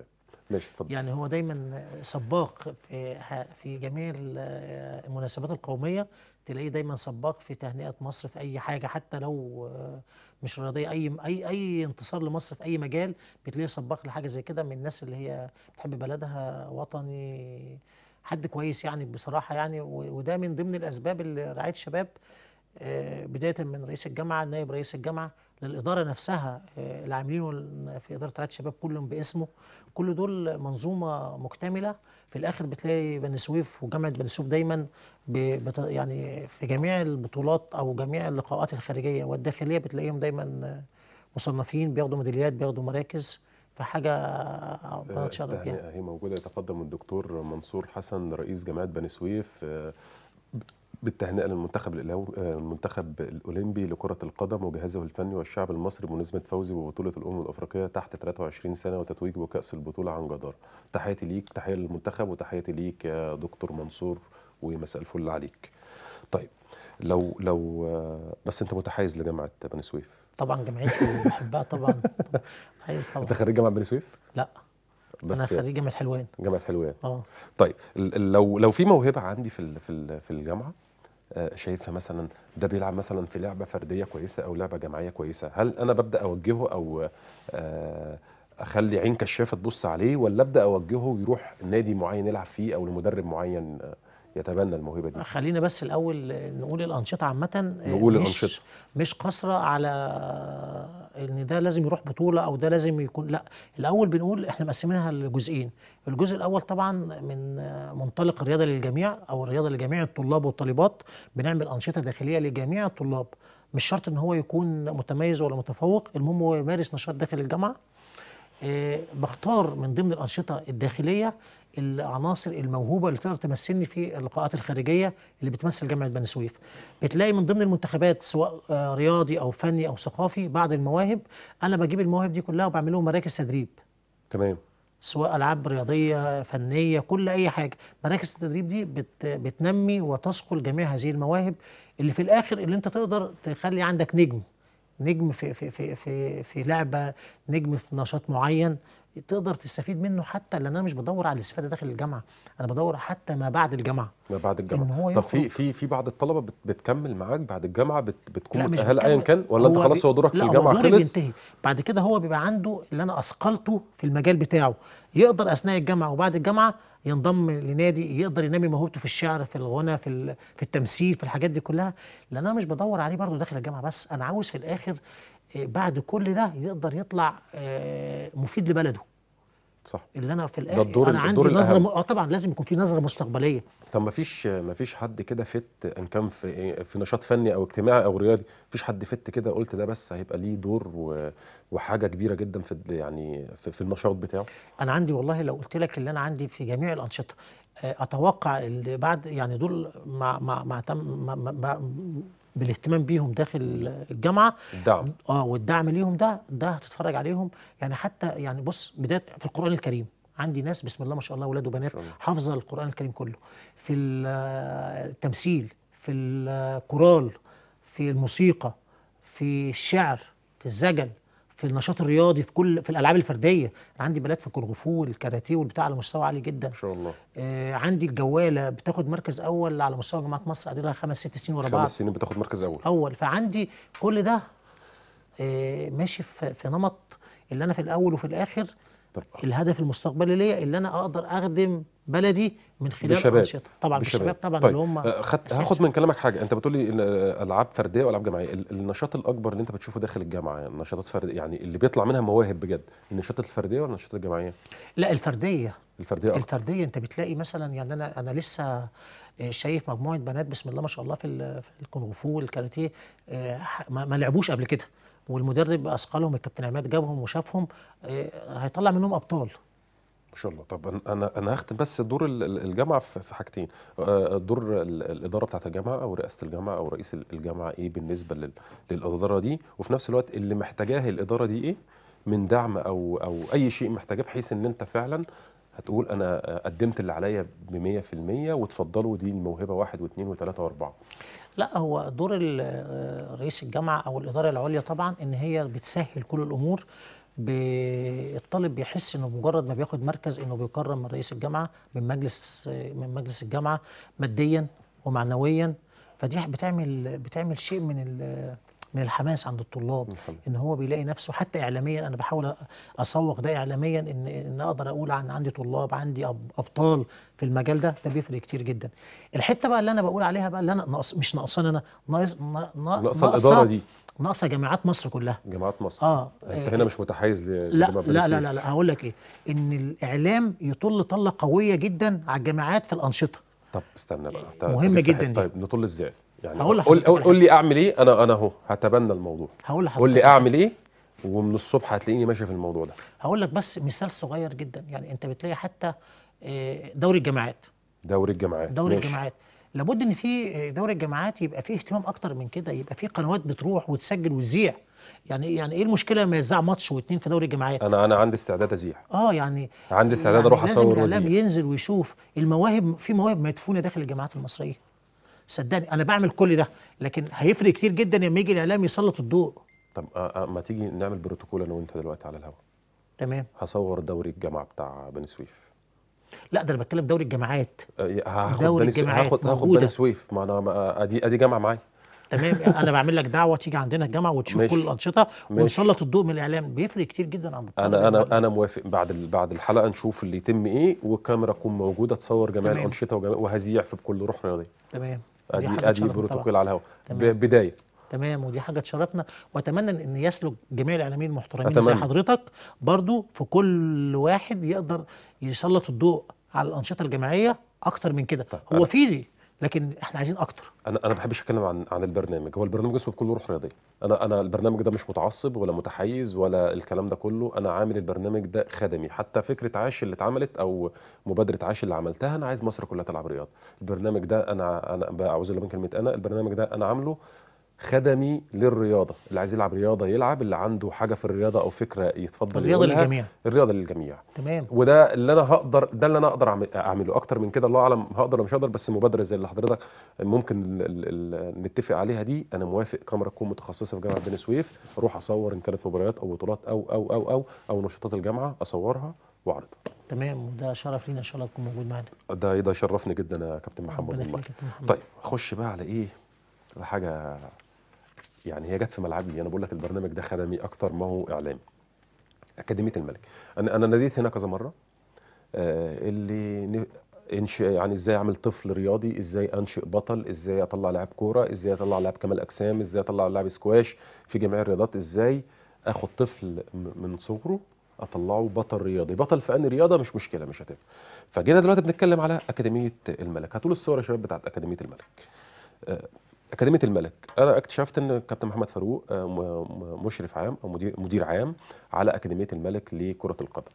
A: ماشي اتفضل
B: يعني هو دايما سباق في ح- في جميع ال- المناسبات القوميه تلاقيه دايما سباق في تهنئه مصر في اي حاجه حتى لو آه، مش رياضيه اي اي اي انتصار لمصر في اي مجال بتلاقيه سباق لحاجه زي كده من الناس اللي هي بتحب بلدها وطني حد كويس يعني بصراحه يعني و- وده من ضمن الاسباب اللي رعايه شباب آه، بدايه من رئيس الجامعه نائب رئيس الجامعه للاداره نفسها آه، العاملين وال- في اداره رعايه الشباب كلهم باسمه كل دول منظومه مكتمله في الاخر بتلاقي بني سويف وجامعه بني سويف دايما ب- بت يعني في جميع البطولات او جميع اللقاءات الخارجيه والداخليه بتلاقيهم دايما آه، مصنفين بياخدوا ميداليات بياخدوا مراكز فحاجه
A: آه،
B: بتشرف بيها
A: التهنئة هي موجودة يتقدم الدكتور منصور حسن رئيس جامعة بني سويف آه، بالتهنئة للمنتخب الإلاو- آه، المنتخب الأولمبي لكرة القدم وجهازه الفني والشعب المصري بمناسبة فوزه ببطولة الأمم الأفريقية تحت 23 سنة وتتويجه بكأس البطولة عن جدارة. تحياتي ليك تحية للمنتخب وتحياتي ليك يا دكتور منصور ومساء الفل عليك. طيب لو لو آه، بس أنت متحيز لجامعة بني سويف.
B: طبعا جامعتي بحبها طبعا عايز طبعا
A: أنت خريج جامعة بني سويف؟
B: لا انا
A: بس
B: خريج جامعه حلوان
A: جامعة حلوان.
B: اه
A: طيب ال- ال- لو لو في موهبه عندي في ال- في ال- في الجامعه آه، شايفها مثلا ده بيلعب مثلا في لعبه فرديه كويسه او لعبه جماعيه كويسه هل انا ببدا اوجهه او آه، اخلي عين كشافه تبص عليه ولا ابدا اوجهه يروح نادي معين يلعب فيه او لمدرب معين آه، يتبنى الموهبه دي
B: خلينا بس الاول نقول الانشطه عامه
A: نقول
B: مش
A: الأنشطة.
B: مش قاصره على ان ده لازم يروح بطوله او ده لازم يكون لا الاول بنقول احنا مقسمينها لجزئين الجزء الاول طبعا من منطلق الرياضه للجميع او الرياضه لجميع الطلاب والطالبات بنعمل انشطه داخليه لجميع الطلاب مش شرط ان هو يكون متميز ولا متفوق المهم هو يمارس نشاط داخل الجامعه آه، بختار من ضمن الأنشطة الداخلية العناصر الموهوبة اللي تقدر تمثلني في اللقاءات الخارجية اللي بتمثل جامعة بني سويف بتلاقي من ضمن المنتخبات سواء آه، رياضي أو فني أو ثقافي بعض المواهب أنا بجيب المواهب دي كلها وبعمل لهم مراكز تدريب
A: تمام
B: سواء العاب رياضيه فنيه كل اي حاجه مراكز التدريب دي بت بتنمي وتصقل جميع هذه المواهب اللي في الاخر اللي انت تقدر تخلي عندك نجم نجم في في في في, في لعبه نجم في نشاط معين تقدر تستفيد منه حتى لان انا مش بدور على الاستفاده داخل الجامعه انا بدور حتى ما بعد الجامعه
A: ما بعد
B: إن
A: الجامعه
B: هو
A: طب في
B: يخرج.
A: في في بعض الطلبه بت- بتكمل معاك بعد الجامعه بت بتكون
B: لا مش
A: متاهله ايا
B: بتكمل.
A: كان ولا انت خلاص
B: بي-
A: هو دورك في
B: لا
A: الجامعه
B: هو دوري
A: خلص
B: بينتهي بعد كده هو بيبقى عنده اللي انا اثقلته في المجال بتاعه يقدر اثناء الجامعه وبعد الجامعه ينضم لنادي يقدر ينمي موهبته في الشعر في الغنى في ال- في التمثيل في الحاجات دي كلها لان انا مش بدور عليه برضه داخل الجامعه بس انا عاوز في الاخر آه، بعد كل ده يقدر يطلع آه، مفيد لبلده
A: صح
B: اللي انا في الاخر
A: الدور-
B: انا عندي
A: الدور
B: نظره
A: الأهم.
B: م... اه طبعا لازم يكون في نظره مستقبليه
A: طب ما فيش ما فيش حد كده فت ان كان في في نشاط فني او اجتماعي او رياضي فيش حد فت كده قلت ده بس هيبقى ليه دور و- وحاجه كبيره جدا في ال- يعني في, في النشاط بتاعه
B: انا عندي والله لو قلت لك اللي انا عندي في جميع الانشطه آه، اتوقع اللي بعد يعني دول مع مع مع, تم مع, مع, مع بالاهتمام بيهم داخل الجامعه
A: الدعم
B: اه والدعم ليهم ده ده هتتفرج عليهم يعني حتى يعني بص بدايه في القران الكريم عندي ناس بسم الله ما شاء الله اولاد وبنات
A: شاء الله.
B: حافظه القران الكريم كله في ال- التمثيل في الكورال في الموسيقى في الشعر في الزجل في النشاط الرياضي في كل في الالعاب الفرديه أنا عندي بنات في الكونغ فو والكاراتيه والبتاع على مستوى عالي جدا
A: ما شاء الله
B: آه عندي الجواله بتاخد مركز اول على مستوى جامعه مصر ادي لها خمس ست سنين ورا بعض
A: خمس سنين بتاخد مركز اول
B: اول فعندي كل ده آه، ماشي في في نمط اللي انا في الاول وفي الاخر
A: طب
B: الهدف المستقبلي ليا اللي انا اقدر اخدم بلدي من خلال
A: بالشباب
B: انشطه طبعا بالشباب طبعا
A: طيب.
B: اللي هم
A: آه، خدت
B: أساسي.
A: هاخد من كلامك حاجه انت بتقولي إن، آه، العاب فرديه والعاب جماعيه ال- النشاط الاكبر اللي انت بتشوفه داخل الجامعه يعني نشاطات فرديه يعني اللي بيطلع منها مواهب بجد النشاطات الفرديه ولا النشاطات الجماعيه
B: لا الفرديه
A: الفرديه اكتر
B: الفرديه انت بتلاقي مثلا يعني انا انا لسه آه، شايف مجموعه بنات بسم الله ما شاء الله في ال- في الكونغ فو والكاراتيه آه، ح- ما ما لعبوش قبل كده والمدرب اثقلهم الكابتن عماد جابهم وشافهم آه، هيطلع منهم ابطال
A: ما شاء الله طب أنا- انا انا هختم بس دور ال- ال- الجامعه في في حاجتين آه، دور ال- الاداره بتاعت الجامعه او رئاسه الجامعه او رئيس ال- الجامعه ايه بالنسبه لل- للاداره دي وفي نفس الوقت اللي محتاجاه الاداره دي ايه من دعم او او اي شيء محتاجاه بحيث ان انت فعلا هتقول انا آه، قدمت اللي عليا ب 100% وتفضلوا دي الموهبه واحد واثنين وثلاثه واربعه
B: لا هو دور ال- آه، رئيس الجامعه او الاداره العليا طبعا ان هي بتسهل كل الامور ب- الطالب بيحس انه مجرد ما بياخد مركز انه بيكرم من رئيس الجامعه من مجلس من مجلس الجامعه ماديا ومعنويا فدي بتعمل بتعمل شيء من ال- من الحماس عند الطلاب ان هو بيلاقي نفسه حتى اعلاميا انا بحاول اسوق ده اعلاميا ان ان اقدر اقول عن عندي طلاب عندي أب- ابطال في المجال ده ده بيفرق كتير جدا الحته بقى اللي انا بقول عليها بقى اللي انا ناقص مش ناقصاني انا ناقص نا- نا-
A: ناقصة الإدارة دي.
B: ناقصه جامعات مصر كلها
A: جامعات مصر
B: آه.
A: انت هنا مش متحيز ل-
B: لا
A: لجامعة بني
B: لا لا
A: سويف.
B: لا, لا هقول لك ايه ان الاعلام يطل طله قويه جدا على الجامعات في الانشطه
A: طب استنى بقى ت-
B: مهمة
A: طب
B: جدا
A: في-
B: دي.
A: طيب نطل ازاي يعني
B: هقول
A: قول
B: لحضرتك
A: قول,
B: على
A: قول لي اعمل ايه انا انا اهو هتبنى الموضوع
B: هقول لحضرتك
A: قول لي
B: على
A: اعمل ايه ومن الصبح هتلاقيني ماشي في الموضوع ده
B: هقول لك بس مثال صغير جدا يعني انت بتلاقي حتى آه، دوري الجامعات
A: دوري الجامعات
B: دوري
A: ماشي.
B: الجامعات لابد ان في دوري الجامعات يبقى فيه اهتمام اكتر من كده يبقى فيه قنوات بتروح وتسجل وتذيع يعني يعني ايه المشكله لما يذاع ماتش واتنين في دوري الجامعات
A: انا انا عندي استعداد ازيح
B: اه يعني
A: عندي استعداد اروح
B: لازم
A: اصور
B: الاعلام
A: وازيح
B: ينزل ويشوف المواهب في مواهب مدفونه داخل الجامعات المصريه صدقني انا بعمل كل ده لكن هيفرق كتير جدا لما يجي الاعلام يسلط الضوء
A: طب آه، آه، ما تيجي نعمل بروتوكول انا وانت دلوقتي على الهواء
B: تمام
A: هصور دوري الجامعه بتاع بني سويف
B: لا ده انا بتكلم دوري الجامعات
A: آه، هاخد
B: دوري
A: بني سويف
B: الجامعات
A: هاخد هاخد
B: موجودة.
A: بني سويف ما انا ما- ادي ادي جامعه معايا
B: تمام انا بعمل لك دعوه تيجي عندنا الجامعه وتشوف
A: ماشي.
B: كل الانشطه
A: ماشي.
B: ونسلط الضوء من الاعلام بيفرق كتير جدا عند الطالب
A: انا
B: المعلم.
A: انا انا موافق بعد ال- بعد الحلقه نشوف اللي يتم ايه والكاميرا تكون موجوده تصور جميع
B: تمام.
A: الانشطه وجميع وهذيع في بكل روح رياضيه
B: تمام
A: ادي
B: حاجة
A: ادي
B: تشرفنا
A: بروتوكول
B: طبعاً.
A: على الهواء
B: تمام.
A: ب- بدايه
B: تمام ودي حاجه تشرفنا واتمنى ان يسلك جميع الاعلاميين المحترمين زي
A: أتمنى.
B: حضرتك برضو في كل واحد يقدر يسلط الضوء على الانشطه الجماعيه اكتر من كده هو
A: أنا-
B: في لكن احنا عايزين اكتر
A: انا انا ما بحبش اتكلم عن عن البرنامج هو البرنامج اسمه بكل روح رياضيه انا انا البرنامج ده مش متعصب ولا متحيز ولا الكلام ده كله انا عامل البرنامج ده خدمي حتى فكره عاش اللي اتعملت او مبادره عاش اللي عملتها انا عايز مصر كلها تلعب رياضه البرنامج ده انا انا بعوذ بالله من كلمه انا البرنامج ده انا عامله خدمي للرياضه اللي عايز يلعب رياضه يلعب اللي عنده حاجه في الرياضه او فكره يتفضل
B: الرياضة
A: يقولها.
B: للجميع.
A: الرياضه للجميع
B: تمام
A: وده اللي انا هقدر ده اللي انا اقدر أعمل- اعمله اكتر من كده الله اعلم هقدر ولا مش هقدر بس مبادره زي اللي حضرتك ممكن ال ال ال نتفق عليها دي انا موافق كاميرا تكون متخصصه في جامعه بني سويف اروح اصور ان كانت مباريات او بطولات او او او او او نشاطات الجامعه اصورها واعرضها
B: تمام وده شرف لينا ان شاء الله تكون موجود معانا
A: ده ده يشرفني جدا يا كابتن محمد
B: ربنا
A: والله
B: يخليك يا كابتن محمد.
A: طيب اخش بقى على ايه على حاجه يعني هي جت في ملعبي انا بقول لك البرنامج ده خدمي اكتر ما هو اعلامي اكاديميه الملك انا انا ناديت هنا كذا مره آه اللي ن- انشئ يعني ازاي اعمل طفل رياضي ازاي انشئ بطل ازاي اطلع لاعب كوره ازاي اطلع لاعب كمال اجسام ازاي اطلع لاعب سكواش في جميع الرياضات ازاي اخد طفل م- من صغره اطلعه بطل رياضي بطل في ان رياضه مش مشكله مش هتفرق فجينا دلوقتي بنتكلم على اكاديميه الملك هاتوا لي الصور يا شباب بتاعت اكاديميه الملك آه، أكاديمية الملك أنا اكتشفت إن الكابتن محمد فاروق آه، م- م- مشرف عام أو مدير مدير عام على أكاديمية الملك لكرة القدم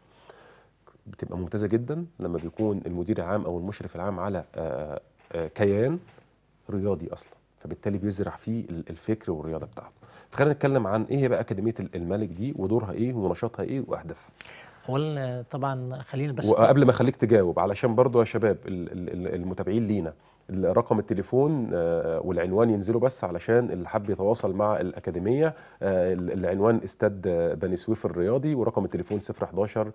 A: بتبقى ممتازة جدا لما بيكون المدير العام أو المشرف العام على آه، آه، كيان رياضي أصلا فبالتالي بيزرع فيه ال- الفكر والرياضة بتاعته فخلينا نتكلم عن إيه هي بقى أكاديمية ال- الملك دي ودورها إيه ونشاطها إيه وأهدافها
B: اولا طبعا خلينا بس
A: وقبل ما اخليك تجاوب علشان برضو يا شباب ال- ال- ال- المتابعين لينا رقم التليفون آه، والعنوان ينزلوا بس علشان اللي حب يتواصل مع الأكاديمية آه، ال- العنوان استاد آه، بني سويف الرياضي ورقم التليفون 011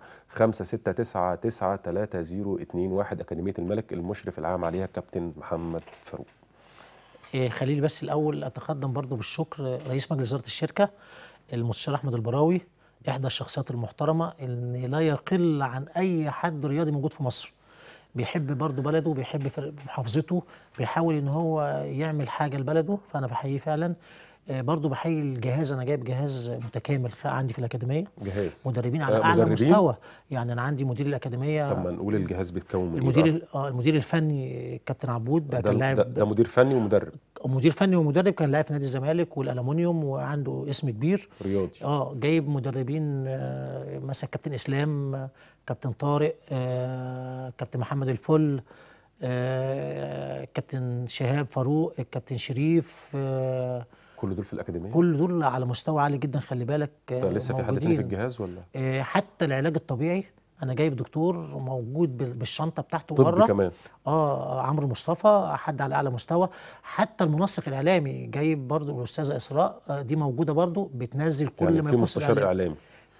A: 569 أكاديمية الملك المشرف العام عليها الكابتن محمد فاروق
B: إيه، خليني بس الاول اتقدم برضو بالشكر رئيس مجلس اداره الشركه المستشار احمد البراوي احدى الشخصيات المحترمه اللي لا يقل عن اي حد رياضي موجود في مصر بيحب برضو بلده بيحب فرق محافظته بيحاول ان هو يعمل حاجه لبلده فانا بحييه فعلا آه، برضو بحيي الجهاز انا جايب جهاز متكامل خ- عندي في الاكاديميه
A: جهاز
B: مدربين على
A: آه،
B: اعلى
A: مدربين؟
B: مستوى يعني انا عندي مدير الاكاديميه
A: طب ما نقول الجهاز بيتكون من إيه
B: المدير
A: بقى؟
B: ال- اه المدير الفني كابتن عبود ده,
A: ده,
B: كان
A: ده,
B: لاعب
A: ده مدير فني ومدرب
B: مدير فني ومدرب كان لاعب في نادي الزمالك والالومنيوم وعنده اسم كبير
A: رياضي
B: اه جايب مدربين آه، مثلا كابتن اسلام آه، كابتن طارق آه، كابتن محمد الفل آه، كابتن شهاب فاروق الكابتن شريف آه،
A: كل دول في الأكاديمية
B: كل دول على مستوى عالي جدا خلي بالك آه،
A: ده لسه في حد تاني في
B: موجودين.
A: الجهاز ولا
B: آه، حتى العلاج الطبيعي انا جايب دكتور موجود بال- بالشنطه بتاعته
A: طب
B: بره
A: كمان
B: اه عمرو مصطفى حد على اعلى مستوى حتى المنسق الاعلامي جايب برضو الاستاذه اسراء آه، دي موجوده برضو بتنزل كل
A: يعني
B: ما
A: في
B: يخص
A: مستشار
B: الاعلام
A: اعلامي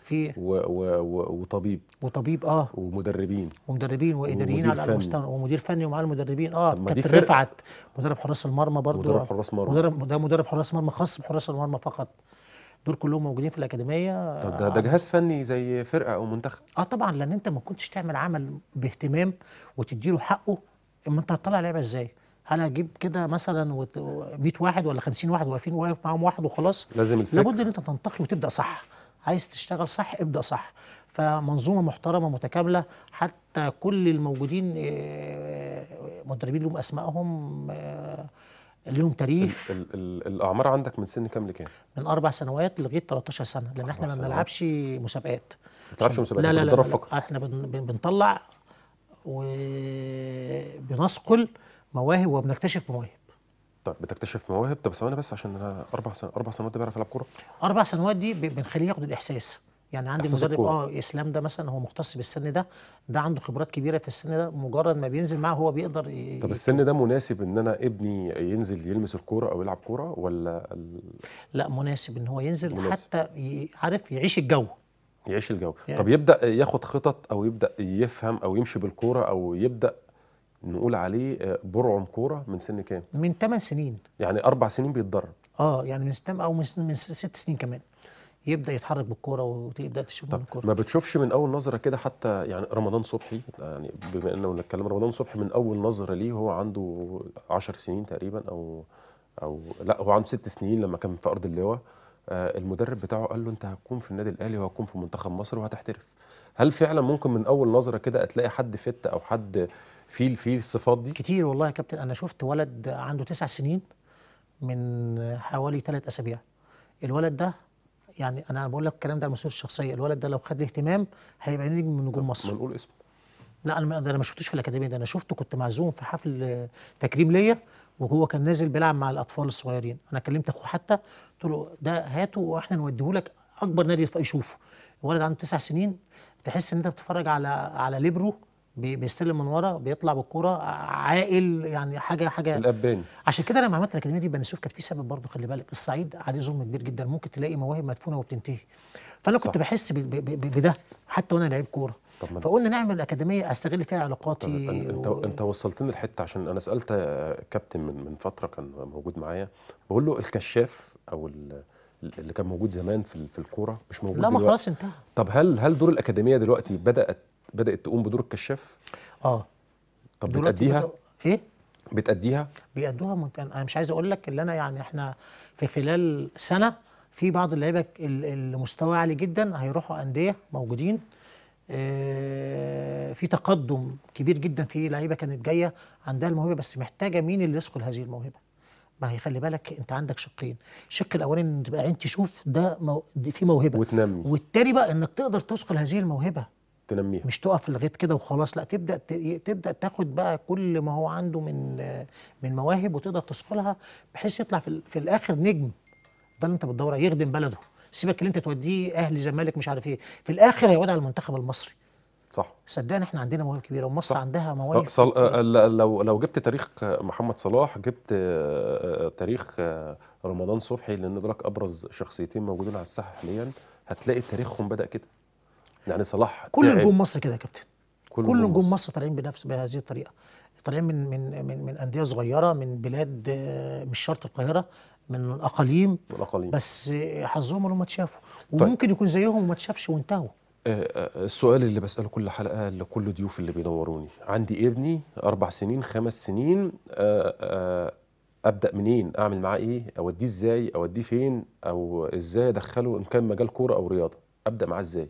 B: في
A: و و و وطبيب
B: وطبيب اه
A: ومدربين
B: ومدربين واداريين
A: ومدير
B: على
A: فني.
B: المستوى ومدير فني ومعاه المدربين اه
A: طب ما دي
B: كابتن
A: فرقة.
B: رفعت مدرب حراس المرمى برضو
A: مدرب حراس مرمى.
B: مدرب ده مدرب حراس مرمى خاص بحراس المرمى فقط دول كلهم موجودين في الاكاديميه
A: طب ده ده جهاز فني زي فرقه او منتخب
B: اه طبعا لان انت ما كنتش تعمل عمل باهتمام وتديله حقه اما انت هتطلع لعيبه ازاي؟ هل هجيب كده مثلا وت- 100 واحد ولا 50 واحد واقفين واقف معاهم واحد وخلاص؟
A: لازم الفكر
B: لابد ان انت تنتقي وتبدا صح عايز تشتغل صح ابدا صح فمنظومه محترمه متكامله حتى كل الموجودين آه، مدربين لهم اسمائهم آه، لهم تاريخ
A: ال ال الاعمار عندك من سن كام لكام؟
B: من اربع سنوات لغايه 13 سنه لان احنا
A: أربع
B: ما
A: سنوات.
B: بنلعبش مسابقات
A: ما بتلعبش
B: عشان-
A: مسابقات
B: لا لا
A: أنت
B: لا,
A: بتدرب
B: لا,
A: فقط
B: احنا بن- بن- بنطلع وبنصقل مواهب وبنكتشف مواهب
A: طب بتكتشف مواهب طب ثواني بس عشان انا اربع سنوات اربع سنوات ده بيعرف يلعب كوره
B: اربع سنوات دي ب- بنخليه ياخد الاحساس يعني عندي
A: إحساس
B: مدرب
A: الكورة.
B: اه اسلام ده مثلا هو مختص بالسن ده ده عنده خبرات كبيره في السن ده مجرد ما بينزل معاه هو بيقدر ي-
A: طب السن ده مناسب ان انا ابني ينزل يلمس الكوره او يلعب كوره ولا ال...
B: لا مناسب ان هو ينزل
A: مناسب.
B: حتى ي- عارف يعيش الجو
A: يعيش الجو
B: يعني.
A: طب يبدا ياخد خطط او يبدا يفهم او يمشي بالكوره او يبدا نقول عليه آه، برعم كوره من سن كام
B: من 8 سنين
A: يعني اربع سنين بيتدرب
B: اه يعني من ستام او من, س- من س- ست سنين كمان يبدا يتحرك بالكوره وتبدا تشوف من
A: طب
B: الكوره
A: ما بتشوفش من اول نظره كده حتى يعني رمضان صبحي يعني بما اننا بنتكلم رمضان صبحي من اول نظره ليه هو عنده 10 سنين تقريبا او او لا هو عنده ست سنين لما كان في ارض اللواء آه، المدرب بتاعه قال له انت هتكون في النادي الاهلي وهتكون في منتخب مصر وهتحترف هل فعلا ممكن من اول نظره كده تلاقي حد فت او حد فيه فيه الصفات دي
B: كتير والله يا كابتن انا شفت ولد عنده تسع سنين من حوالي ثلاث اسابيع الولد ده يعني انا بقول لك الكلام ده على المسؤوليه الشخصيه الولد ده لو خد اهتمام هيبقى نجم من نجوم
A: ما
B: مصر
A: نقول اسمه
B: لا انا ما- ده انا ما شفتوش في الاكاديميه ده انا شفته كنت معزوم في حفل آه، تكريم ليا وهو كان نازل بيلعب مع الاطفال الصغيرين انا كلمت اخوه حتى قلت له ده هاته واحنا نوديه لك اكبر نادي يف- يشوفه الولد عنده تسع سنين تحس ان انت بتتفرج على على ليبرو بي- بيستلم من ورا بيطلع بالكرة عاقل يعني حاجه حاجه
A: الاباني
B: عشان كده لما عملت الاكاديميه دي بني سويف كانت في سبب برضه خلي بالك الصعيد عليه ظلم كبير جدا ممكن تلاقي مواهب مدفونه وبتنتهي فانا كنت
A: صح.
B: بحس ب- ب- ب- بده حتى وانا لعيب كوره
A: طب ما
B: فقلنا نعمل اكاديميه استغل فيها
A: طب
B: علاقاتي
A: انت
B: و...
A: انت وصلتني الحته عشان انا سالت آه، كابتن من من فتره كان موجود معايا بقول له الكشاف او ال- اللي كان موجود زمان في ال- في الكوره مش موجود
B: لا ما
A: دلوقتي
B: خلاص انتهى
A: طب هل هل دور الاكاديميه دلوقتي بدات بدات تقوم بدور الكشاف
B: اه
A: طب
B: دلوقتي
A: بتاديها
B: بدأوا- ايه
A: بتاديها
B: بيأدوها منت... انا مش عايز اقول لك اللي انا يعني احنا في خلال سنه في بعض اللعيبه ال- اللي مستوى عالي جدا هيروحوا انديه موجودين آه، في تقدم كبير جدا في لعيبه كانت جايه عندها الموهبه بس محتاجه مين اللي يثقل هذه الموهبه ما هي خلي بالك انت عندك شقين الشق الاولاني ان تبقى عين تشوف ده, مو... دي في موهبه
A: وتنمي
B: والتاني بقى انك تقدر تثقل هذه الموهبه
A: تنميها
B: مش تقف لغايه كده وخلاص لا تبدا ت- تبدا تاخد بقى كل ما هو عنده من من مواهب وتقدر تثقلها بحيث يطلع في, ال- في الاخر نجم ده اللي انت بتدور عليه يخدم بلده سيبك اللي انت توديه اهلي زمالك مش عارف ايه في الاخر هيعود على المنتخب المصري
A: صح
B: صدقني احنا عندنا مواهب كبيره ومصر
A: صح.
B: عندها
A: آه،
B: مواهب
A: صل... آه، ل- لو لو جبت تاريخ آه، محمد صلاح جبت آه، آه، تاريخ آه، رمضان صبحي لان دولك ابرز شخصيتين موجودين على الساحه حاليا هتلاقي تاريخهم بدا كده يعني صلاح
B: كل
A: تعب.
B: نجوم مصر كده يا كابتن
A: كل
B: كل نجوم مصر طالعين بنفس بهذه الطريقه طالعين من من من من انديه صغيره من بلاد آه، مش شرط القاهره من اقاليم
A: من الاقاليم
B: بس حظهم انهم اتشافوا وممكن يكون زيهم وما اتشافش وانتهوا
A: آه، آه، السؤال اللي بسأله كل حلقة لكل ضيوف اللي بينوروني عندي ابني أربع سنين خمس سنين آه، آه، أبدأ منين أعمل معاه إيه أوديه إزاي أوديه فين أو إزاي أدخله إن كان مجال كورة أو رياضة أبدأ معاه إزاي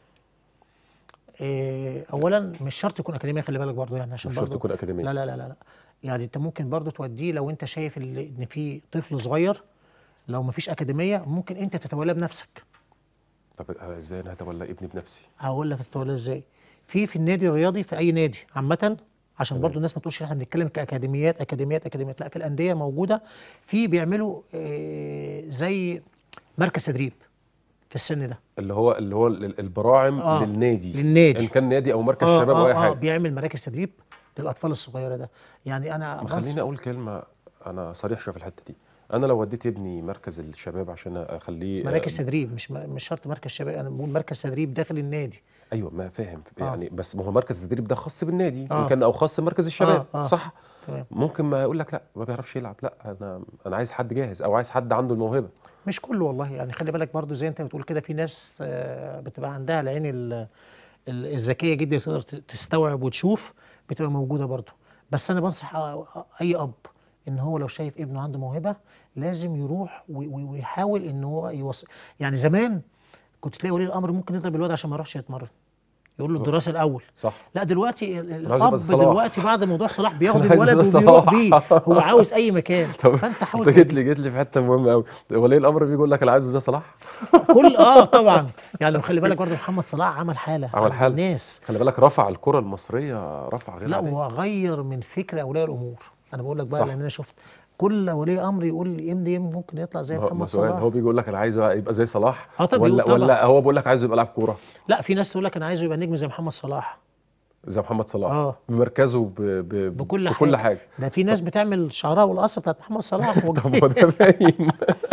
B: إيه اولا مش شرط يكون اكاديميه خلي بالك برضو يعني عشان
A: مش شرط
B: برضو
A: يكون أكاديمية
B: لا لا لا لا لا. يعني انت ممكن برضو توديه لو انت شايف ال- ان في طفل صغير لو ما فيش اكاديميه ممكن انت تتولاه بنفسك
A: طب آه، إزاي أنا هتولى ابني بنفسي
B: هقول لك تتولاه ازاي في في النادي الرياضي في اي نادي عامه عشان
A: تمام.
B: برضو الناس ما تقولش احنا بنتكلم كاكاديميات اكاديميات اكاديميات لا في الانديه موجوده في بيعملوا إيه زي مركز تدريب في السن ده
A: اللي هو اللي هو ال- البراعم
B: آه،
A: للنادي
B: للنادي.
A: إن كان نادي أو مركز
B: آه
A: شباب أو أي
B: آه آه
A: حاجة
B: بيعمل مراكز تدريب للاطفال الصغيره ده يعني انا
A: ما
B: بنص-
A: خليني أقول كلمة أنا صريح شوية في الحتة دي انا لو وديت ابني مركز الشباب عشان اخليه
B: مراكز تدريب مش مش شرط مركز شباب انا بقول مركز تدريب داخل النادي
A: ايوه ما فاهم
B: آه.
A: يعني بس ما هو مركز التدريب ده خاص بالنادي
B: آه.
A: آه. كان او خاص بمركز الشباب
B: آه، آه.
A: صح
B: تمام
A: ممكن ما يقول لك لا ما بيعرفش يلعب لا انا انا عايز حد جاهز او عايز حد عنده الموهبه
B: مش كله والله يعني خلي بالك برضو زي انت بتقول كده في ناس آه، بتبقى عندها العين ال- ال- الذكيه جدا تقدر ت- تستوعب وتشوف بتبقى موجوده برضو بس انا بنصح أ- اي اب ان هو لو شايف ابنه عنده موهبه لازم يروح وي- وي- ويحاول ان هو يوصل يعني زمان كنت تلاقي ولي الامر ممكن يضرب الواد عشان ما يروحش يتمرن يقول له الدراسه الاول
A: صح
B: لا دلوقتي ال- ال-
A: عايز
B: الاب
A: يبقى صلاح.
B: دلوقتي بعد موضوع صلاح بياخد
A: أنا عايز
B: الولد
A: يبقى
B: وبيروح
A: صلاح.
B: بيه هو عاوز اي مكان
A: طب
B: فانت حاول
A: انت جيت لي جيت لي في حته مهمه قوي ولي الامر بيجي يقول لك اللي عايزه ده صلاح
B: كل اه طبعا يعني لو خلي بالك برضه محمد صلاح عمل حاله
A: عمل
B: عند
A: حالة.
B: الناس
A: خلي بالك رفع الكره المصريه رفع غير
B: لا
A: عادي
B: وغير من فكر اولياء الامور انا بقول لك بقى
A: صح.
B: لان انا شفت كل ولي امر يقول لي ام دي ممكن يطلع زي
A: ما هو- ما
B: محمد
A: سؤال
B: صلاح
A: هو بيجي يقول لك انا عايزه يبقى زي صلاح
B: اه طب
A: ولا
B: بيقول طبعا.
A: ولا هو بيقول لك عايزه يبقى لاعب كوره
B: لا في ناس تقول لك انا عايزه يبقى نجم زي محمد صلاح
A: زي محمد صلاح
B: اه
A: بمركزه ب... ب...
B: بكل
A: بكل
B: حاجة.
A: حاجه
B: ده في ناس بتعمل شعرها والقصه بتاعت محمد صلاح
A: طب ما ده باين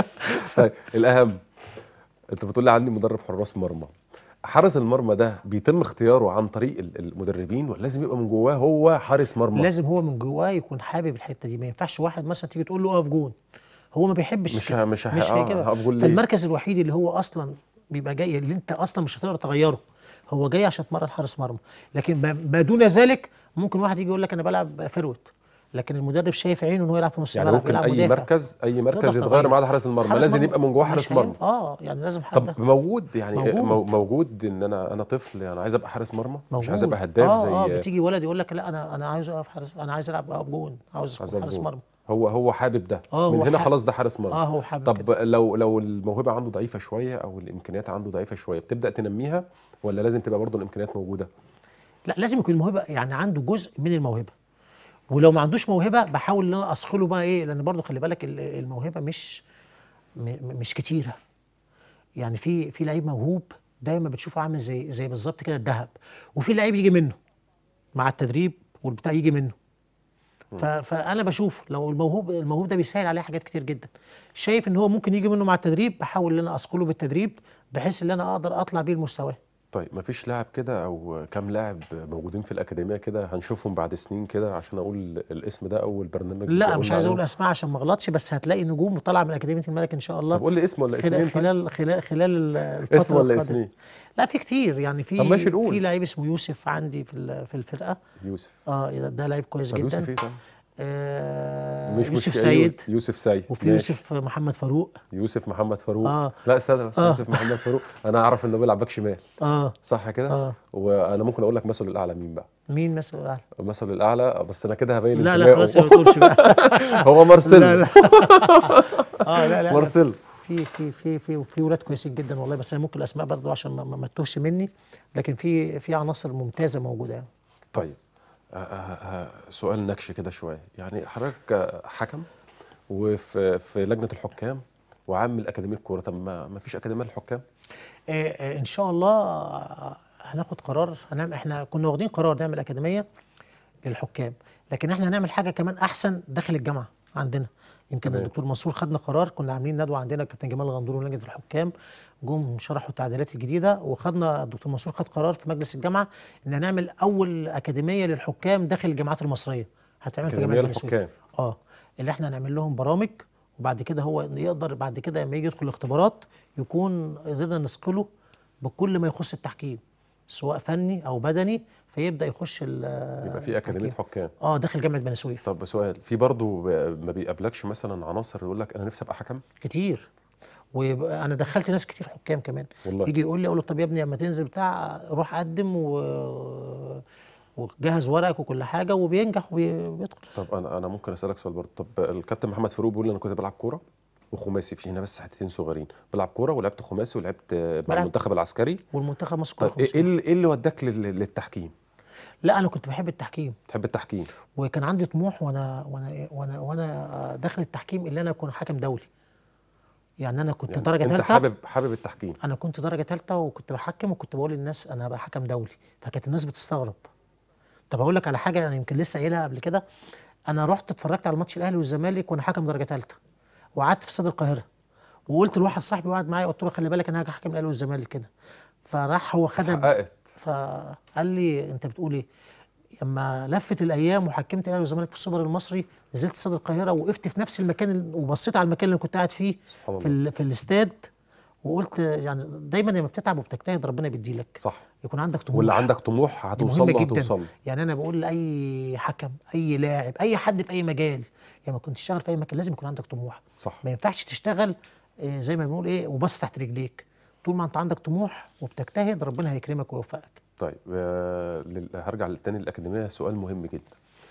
A: طيب الاهم انت بتقول لي عندي مدرب حراس مرمى حارس المرمى ده بيتم اختياره عن طريق ال- المدربين ولا لازم يبقى من جواه هو حارس مرمى
B: لازم هو من جواه يكون حابب الحته دي ما ينفعش واحد مثلا تيجي تقول له اقف جون هو ما بيحبش
A: مش
B: كده.
A: ه- مش ه-
B: مش
A: آه،
B: هيجيبها
A: هقف جون ليه؟
B: فالمركز الوحيد اللي هو اصلا بيبقى جاي اللي انت اصلا مش هتقدر تغيره هو جاي عشان تمرن حارس مرمى لكن ما- ما دون ذلك ممكن واحد يجي يقول لك انا بلعب فروت لكن المدرب شايف عينه ان هو يلعب في نص
A: يعني
B: الملعب
A: ممكن
B: يلعب
A: اي
B: مدافع
A: مركز اي مركز
B: تقدر
A: يتغير
B: تغير.
A: ما عدا حارس المرمى
B: حارس
A: لازم
B: مرمى
A: يبقى من جواه
B: مش
A: حارس مرمى
B: هينفع. اه يعني لازم حد
A: طب موجود يعني
B: موجود.
A: موجود, موجود ان انا انا طفل انا عايز ابقى حارس مرمى مش عايز
B: موجود.
A: ابقى هداف
B: اه
A: زي
B: اه بتيجي ولد يقول لك لا انا انا عايز اقف حارس انا عايز العب اقف جون عاوز
A: عايز
B: اكون
A: أبقى
B: حارس
A: جون.
B: مرمى
A: هو هو حابب ده
B: آه،
A: من
B: هو
A: هنا
B: حابب.
A: خلاص ده حارس مرمى
B: اه هو حابب
A: طب
B: كده.
A: لو لو الموهبه عنده ضعيفه شويه او الامكانيات عنده ضعيفه شويه بتبدا تنميها ولا لازم تبقى برضه الامكانيات موجوده
B: لا لازم يكون الموهبه يعني عنده جزء من الموهبه ولو ما عندوش موهبه بحاول ان انا اثقله بقى ايه لان برضو خلي بالك ال- الموهبه مش م- م- مش كتيره يعني في في لعيب موهوب دايما بتشوفه عامل زي زي بالظبط كده الذهب وفي لعيب يجي منه مع التدريب والبتاع يجي منه ف- فانا بشوف لو الموهوب الموهوب ده بيسهل عليه حاجات كتير جدا شايف ان هو ممكن يجي منه مع التدريب بحاول ان انا اثقله بالتدريب بحيث ان انا اقدر اطلع بيه لمستواه
A: طيب مفيش لاعب كده او كام لاعب موجودين في الاكاديميه كده هنشوفهم بعد سنين كده عشان اقول الاسم ده اول برنامج
B: لا
A: بقول
B: مش عايز
A: عليه.
B: اقول اسماء عشان ما اغلطش بس هتلاقي نجوم طالعه من اكاديميه الملك ان شاء الله
A: طب قول لي اسم ولا اسمين
B: خلال
A: طيب؟
B: خلال خلال, خلال الفتره
A: اسم ولا
B: القادمة.
A: اسمين
B: لا في كتير يعني في
A: طب ماشي نقول.
B: في لعيب اسمه يوسف عندي في ال- في الفرقه
A: يوسف
B: اه ده- ده لعيب كويس
A: طب
B: جدا
A: يوسف ايه طيب
B: آه
A: مش
B: يوسف
A: مش
B: سيد
A: يوسف سيد
B: وفي
A: ماشي.
B: يوسف محمد فاروق
A: يوسف محمد فاروق
B: آه.
A: لا استنى بس
B: آه.
A: يوسف محمد فاروق انا اعرف انه بيلعب باك شمال
B: اه
A: صح كده
B: اه
A: وانا ممكن اقول لك مثله الاعلى مين بقى
B: مين مثلا الاعلى
A: مثله الاعلى بس انا كده هبين
B: لا لا
A: انتمائه.
B: خلاص ما تقولش بقى
A: هو مارسيلو
B: لا لا اه لا لا, لا.
A: مارسيلو
B: في في في في في ولاد كويسين جدا والله بس انا ممكن الاسماء برضو عشان ما, ما ما تتوهش مني لكن في في عناصر ممتازه موجوده يعني
A: طيب آه، آه، آه، سؤال نكش كده شويه يعني حضرتك آه، حكم وفي في لجنه الحكام وعامل اكاديميه كوره طب ما ما فيش اكاديميه للحكام
B: آه، آه، ان شاء الله آه، هناخد قرار هنعمل احنا كنا واخدين قرار نعمل اكاديميه للحكام لكن احنا هنعمل حاجه كمان احسن داخل الجامعه عندنا يمكن
A: تمام.
B: الدكتور منصور خدنا قرار كنا عاملين ندوه عندنا كابتن جمال غندور ولجنه الحكام جم شرحوا التعديلات الجديده وخدنا الدكتور منصور خد قرار في مجلس الجامعه ان هنعمل اول اكاديميه للحكام داخل الجامعات المصريه هتعمل في
A: أكاديمية
B: جامعه بني سويف.
A: للحكام.
B: اه اللي احنا هنعمل لهم برامج وبعد كده هو يقدر بعد كده لما يجي يدخل الاختبارات يكون قدرنا نثقله بكل ما يخص التحكيم سواء فني او بدني فيبدا يخش ال-
A: يبقى في اكاديميه
B: التحكيم.
A: حكام
B: اه داخل جامعه بني سويف
A: طب سؤال في برضه ب- ما بيقابلكش مثلا عناصر يقول لك انا نفسي ابقى حكم
B: كتير وانا دخلت ناس كتير حكام كمان
A: والله.
B: يجي يقول لي اقول له طب يا ابني اما تنزل بتاع روح قدم و وجهز ورقك وكل حاجه وبينجح وبيدخل
A: طب انا انا ممكن اسالك سؤال برضه طب الكابتن محمد فاروق بيقول لي انا كنت بلعب كوره وخماسي في هنا بس حتتين صغيرين بلعب كوره ولعبت خماسي ولعبت مع
B: بلعب.
A: المنتخب العسكري
B: والمنتخب مصر
A: طيب
B: كله
A: ايه
B: خمسة.
A: إيه اللي ايه اللي وداك لل- للتحكيم
B: لا انا كنت بحب التحكيم
A: تحب التحكيم
B: وكان عندي طموح وانا وانا وانا وانا داخل التحكيم اللي انا اكون حكم دولي يعني انا كنت
A: يعني
B: درجه
A: انت
B: ثالثه
A: حابب حابب التحكيم
B: انا كنت درجه ثالثه وكنت بحكم وكنت بقول للناس انا هبقى حكم دولي فكانت الناس بتستغرب طب اقول لك على حاجه انا يمكن لسه قايلها قبل كده انا رحت اتفرجت على ماتش الاهلي والزمالك وانا حكم درجه ثالثه وقعدت في استاد القاهره وقلت لواحد صاحبي وقعد معايا قلت له خلي بالك انا هاجي احكم الاهلي والزمالك كده فراح هو خدها
A: حققت
B: فقال لي انت بتقول ايه؟ اما لفت الايام وحكمت الاهلي والزمالك في السوبر المصري نزلت استاد القاهره وقفت في نفس المكان ال- وبصيت على المكان اللي كنت قاعد فيه
A: سبحان
B: في
A: الله
B: ال- في الاستاد وقلت يعني دايما لما بتتعب وبتجتهد ربنا بيديلك
A: صح
B: يكون عندك طموح
A: واللي عندك طموح
B: دي
A: هتوصل
B: مهمه
A: له
B: جدا
A: هتوصل له.
B: يعني انا بقول لاي حكم اي لاعب اي حد في اي مجال يعني ما كنت تشتغل في اي مكان لازم يكون عندك طموح
A: صح
B: ما ينفعش تشتغل آه، زي ما بنقول ايه وبص تحت رجليك طول ما انت عندك طموح وبتجتهد ربنا هيكرمك ويوفقك
A: طيب آه، لل- هرجع للتاني الأكاديمية سؤال مهم جدا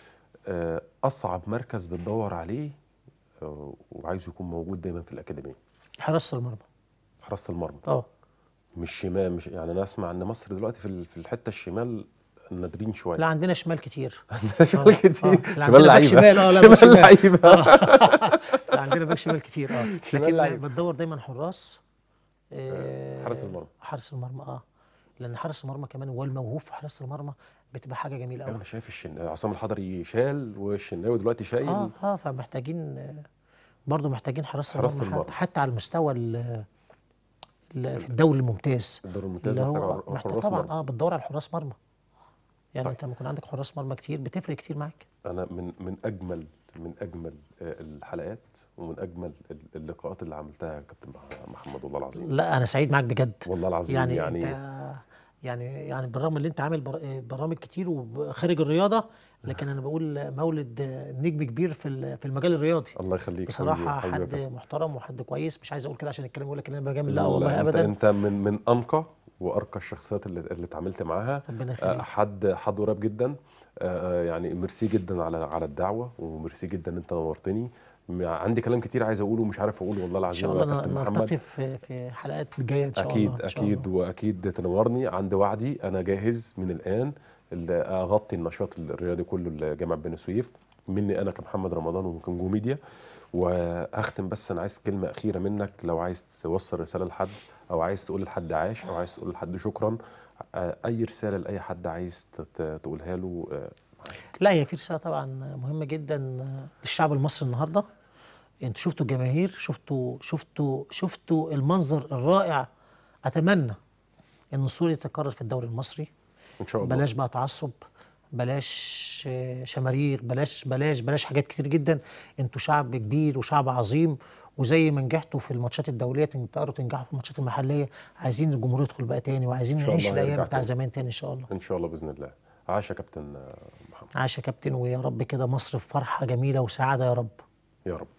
A: آه، أصعب مركز بتدور عليه آه، وعايزه يكون موجود دايما في الأكاديمية
B: حراسه المرمى
A: حراسة المرمى
B: اه
A: مش شمال مش يعني أنا أسمع إن مصر دلوقتي في ال- في الحتة الشمال نادرين شوية
B: لا عندنا شمال كتير
A: شمال
B: آه،
A: كتير
B: آه. لا،
A: شمال
B: عندنا باك
A: لعيبة
B: شمال اه لا باك
A: شمال
B: شمال
A: لعيبة
B: آه. لا، عندنا باك شمال كتير اه
A: شمال
B: لكن
A: لعيبة.
B: بتدور دايما حراس آه،
A: حارس المرمى.
B: حارس المرمى اه لان حارس المرمى كمان هو الموهوب في حراسه المرمى بتبقى حاجه جميله قوي
A: أنا شايف الشن... عصام الحضري شال والشناوي دلوقتي شايل
B: اه اه فمحتاجين آه، برضه محتاجين حراسه
A: حراسة
B: المرمى
A: المرمى.
B: حتى, حتى على المستوى ال- ال- في الدوري الممتاز
A: الدور الممتاز
B: اللي
A: محتاج
B: هو
A: ع-
B: محتاج
A: حراس
B: طبعا
A: مرمى.
B: اه بتدور على حراس مرمى يعني
A: طيب.
B: انت لما يكون عندك حراس مرمى كتير بتفرق كتير معاك
A: انا من من اجمل من اجمل آه، الحلقات ومن اجمل ال- اللقاءات اللي عملتها يا كابتن مح- محمد والله العظيم
B: لا انا سعيد معاك بجد
A: والله العظيم
B: يعني,
A: يعني,
B: يعني انت يعني يعني بالرغم ان انت عامل بر- برامج كتير وخارج الرياضه لكن انا بقول مولد نجم كبير في ال- في المجال الرياضي
A: الله يخليك
B: بصراحه
A: حبيبي- حبيبي يا
B: حد
A: كابتن.
B: محترم وحد كويس مش عايز اقول كده عشان الكلام يقول لك ان انا بجامل لا
A: لا،
B: والله
A: انت
B: ابدا
A: انت من من انقى وارقى الشخصيات اللي اللي اتعاملت معاها
B: ربنا
A: آه،
B: يخليك
A: حد حد قريب جدا آه، يعني ميرسي جدا على على الدعوه وميرسي جدا ان انت نورتني م- عندي كلام كتير عايز اقوله ومش عارف اقوله والله
B: ان
A: العظيم
B: شاء
A: يا
B: الله
A: كابتن
B: ن-
A: محمد
B: نلتقي في في حلقات جايه ان شاء
A: اكيد
B: الله إن شاء
A: اكيد
B: الله.
A: واكيد تنورني عند وعدي انا جاهز من الان اللي اغطي النشاط الرياضي كله لجامعه بني سويف مني انا كمحمد رمضان وممكن جو ميديا وهختم بس انا عايز كلمه اخيره منك لو عايز توصل رساله لحد او عايز تقول لحد عاش او عايز تقول لحد شكرا آه، اي رساله لاي حد عايز تت- تقولها له آه،
B: لا هي في رساله طبعا مهمه جدا للشعب المصري النهارده انتوا شفتوا الجماهير شفتوا شفتوا شفتوا المنظر الرائع اتمنى ان الصوره يتكرر في الدوري المصري
A: ان شاء الله
B: بلاش بقى تعصب بلاش آه، شماريخ بلاش بلاش بلاش حاجات كتير جدا انتوا شعب كبير وشعب عظيم وزي ما نجحتوا في الماتشات الدوليه تقدروا تنجحوا في الماتشات المحليه عايزين الجمهور يدخل بقى تاني وعايزين
A: إن شاء
B: نعيش
A: الله
B: الايام
A: يرجع
B: بتاع
A: تاني.
B: زمان تاني ان شاء الله
A: ان شاء الله باذن الله عاش يا كابتن آه، محمد
B: عاش يا كابتن ويا رب كده مصر في فرحه جميله وسعاده يا رب
A: يا رب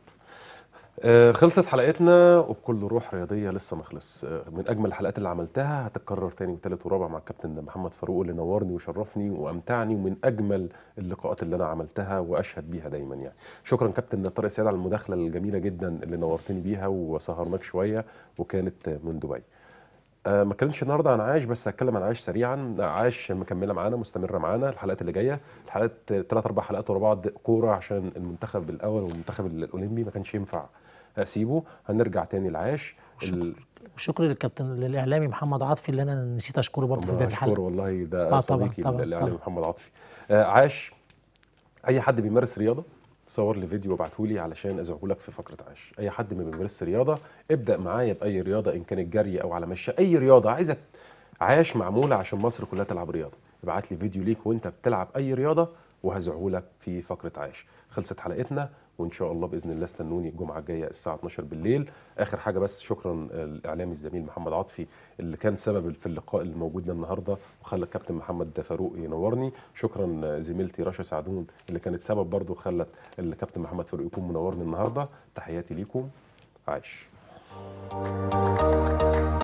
A: آه، خلصت حلقتنا وبكل روح رياضيه لسه ما خلص آه، من اجمل الحلقات اللي عملتها هتتكرر تاني وتالت ورابع مع الكابتن محمد فاروق اللي نورني وشرفني وامتعني ومن اجمل اللقاءات اللي انا عملتها واشهد بيها دايما يعني شكرا كابتن طارق سياد على المداخله الجميله جدا اللي نورتني بيها وسهرناك شويه وكانت من دبي آه، ما اتكلمش النهارده عن عاش بس هتكلم عن عاش سريعا عاش مكمله معانا مستمره معانا الحلقات اللي جايه الحلقات ثلاث اربع حلقات ورا بعض كوره عشان المنتخب الاول والمنتخب الاولمبي ما كانش ينفع اسيبه هنرجع تاني لعاش ال-
B: وشكرا للكابتن للاعلامي محمد عاطفي اللي انا نسيت اشكره برضه في
A: الله
B: بدايه
A: أشكره
B: الحلقه
A: والله ده
B: آه، طبعاً،
A: صديقي
B: طبعاً،
A: الاعلامي
B: طبعاً.
A: محمد عاطفي آه، عاش اي حد بيمارس رياضه صور لي فيديو وابعته لي علشان ازعه لك في فقره عاش اي حد ما بيمارسش رياضه ابدا معايا باي رياضه ان كانت جري او على مشي اي رياضه عايزك عاش معموله عشان مصر كلها تلعب رياضه ابعت لي فيديو ليك وانت بتلعب اي رياضه وهزعه لك في فقره عاش خلصت حلقتنا وان شاء الله باذن الله استنوني الجمعه الجايه الساعه 12 بالليل اخر حاجه بس شكرا الاعلامي الزميل محمد عاطفي اللي كان سبب في اللقاء اللي موجود ده النهارده وخلى الكابتن محمد فاروق ينورني شكرا زميلتي رشا سعدون اللي كانت سبب برضو خلت الكابتن محمد فاروق يكون منورني النهارده تحياتي ليكم عايش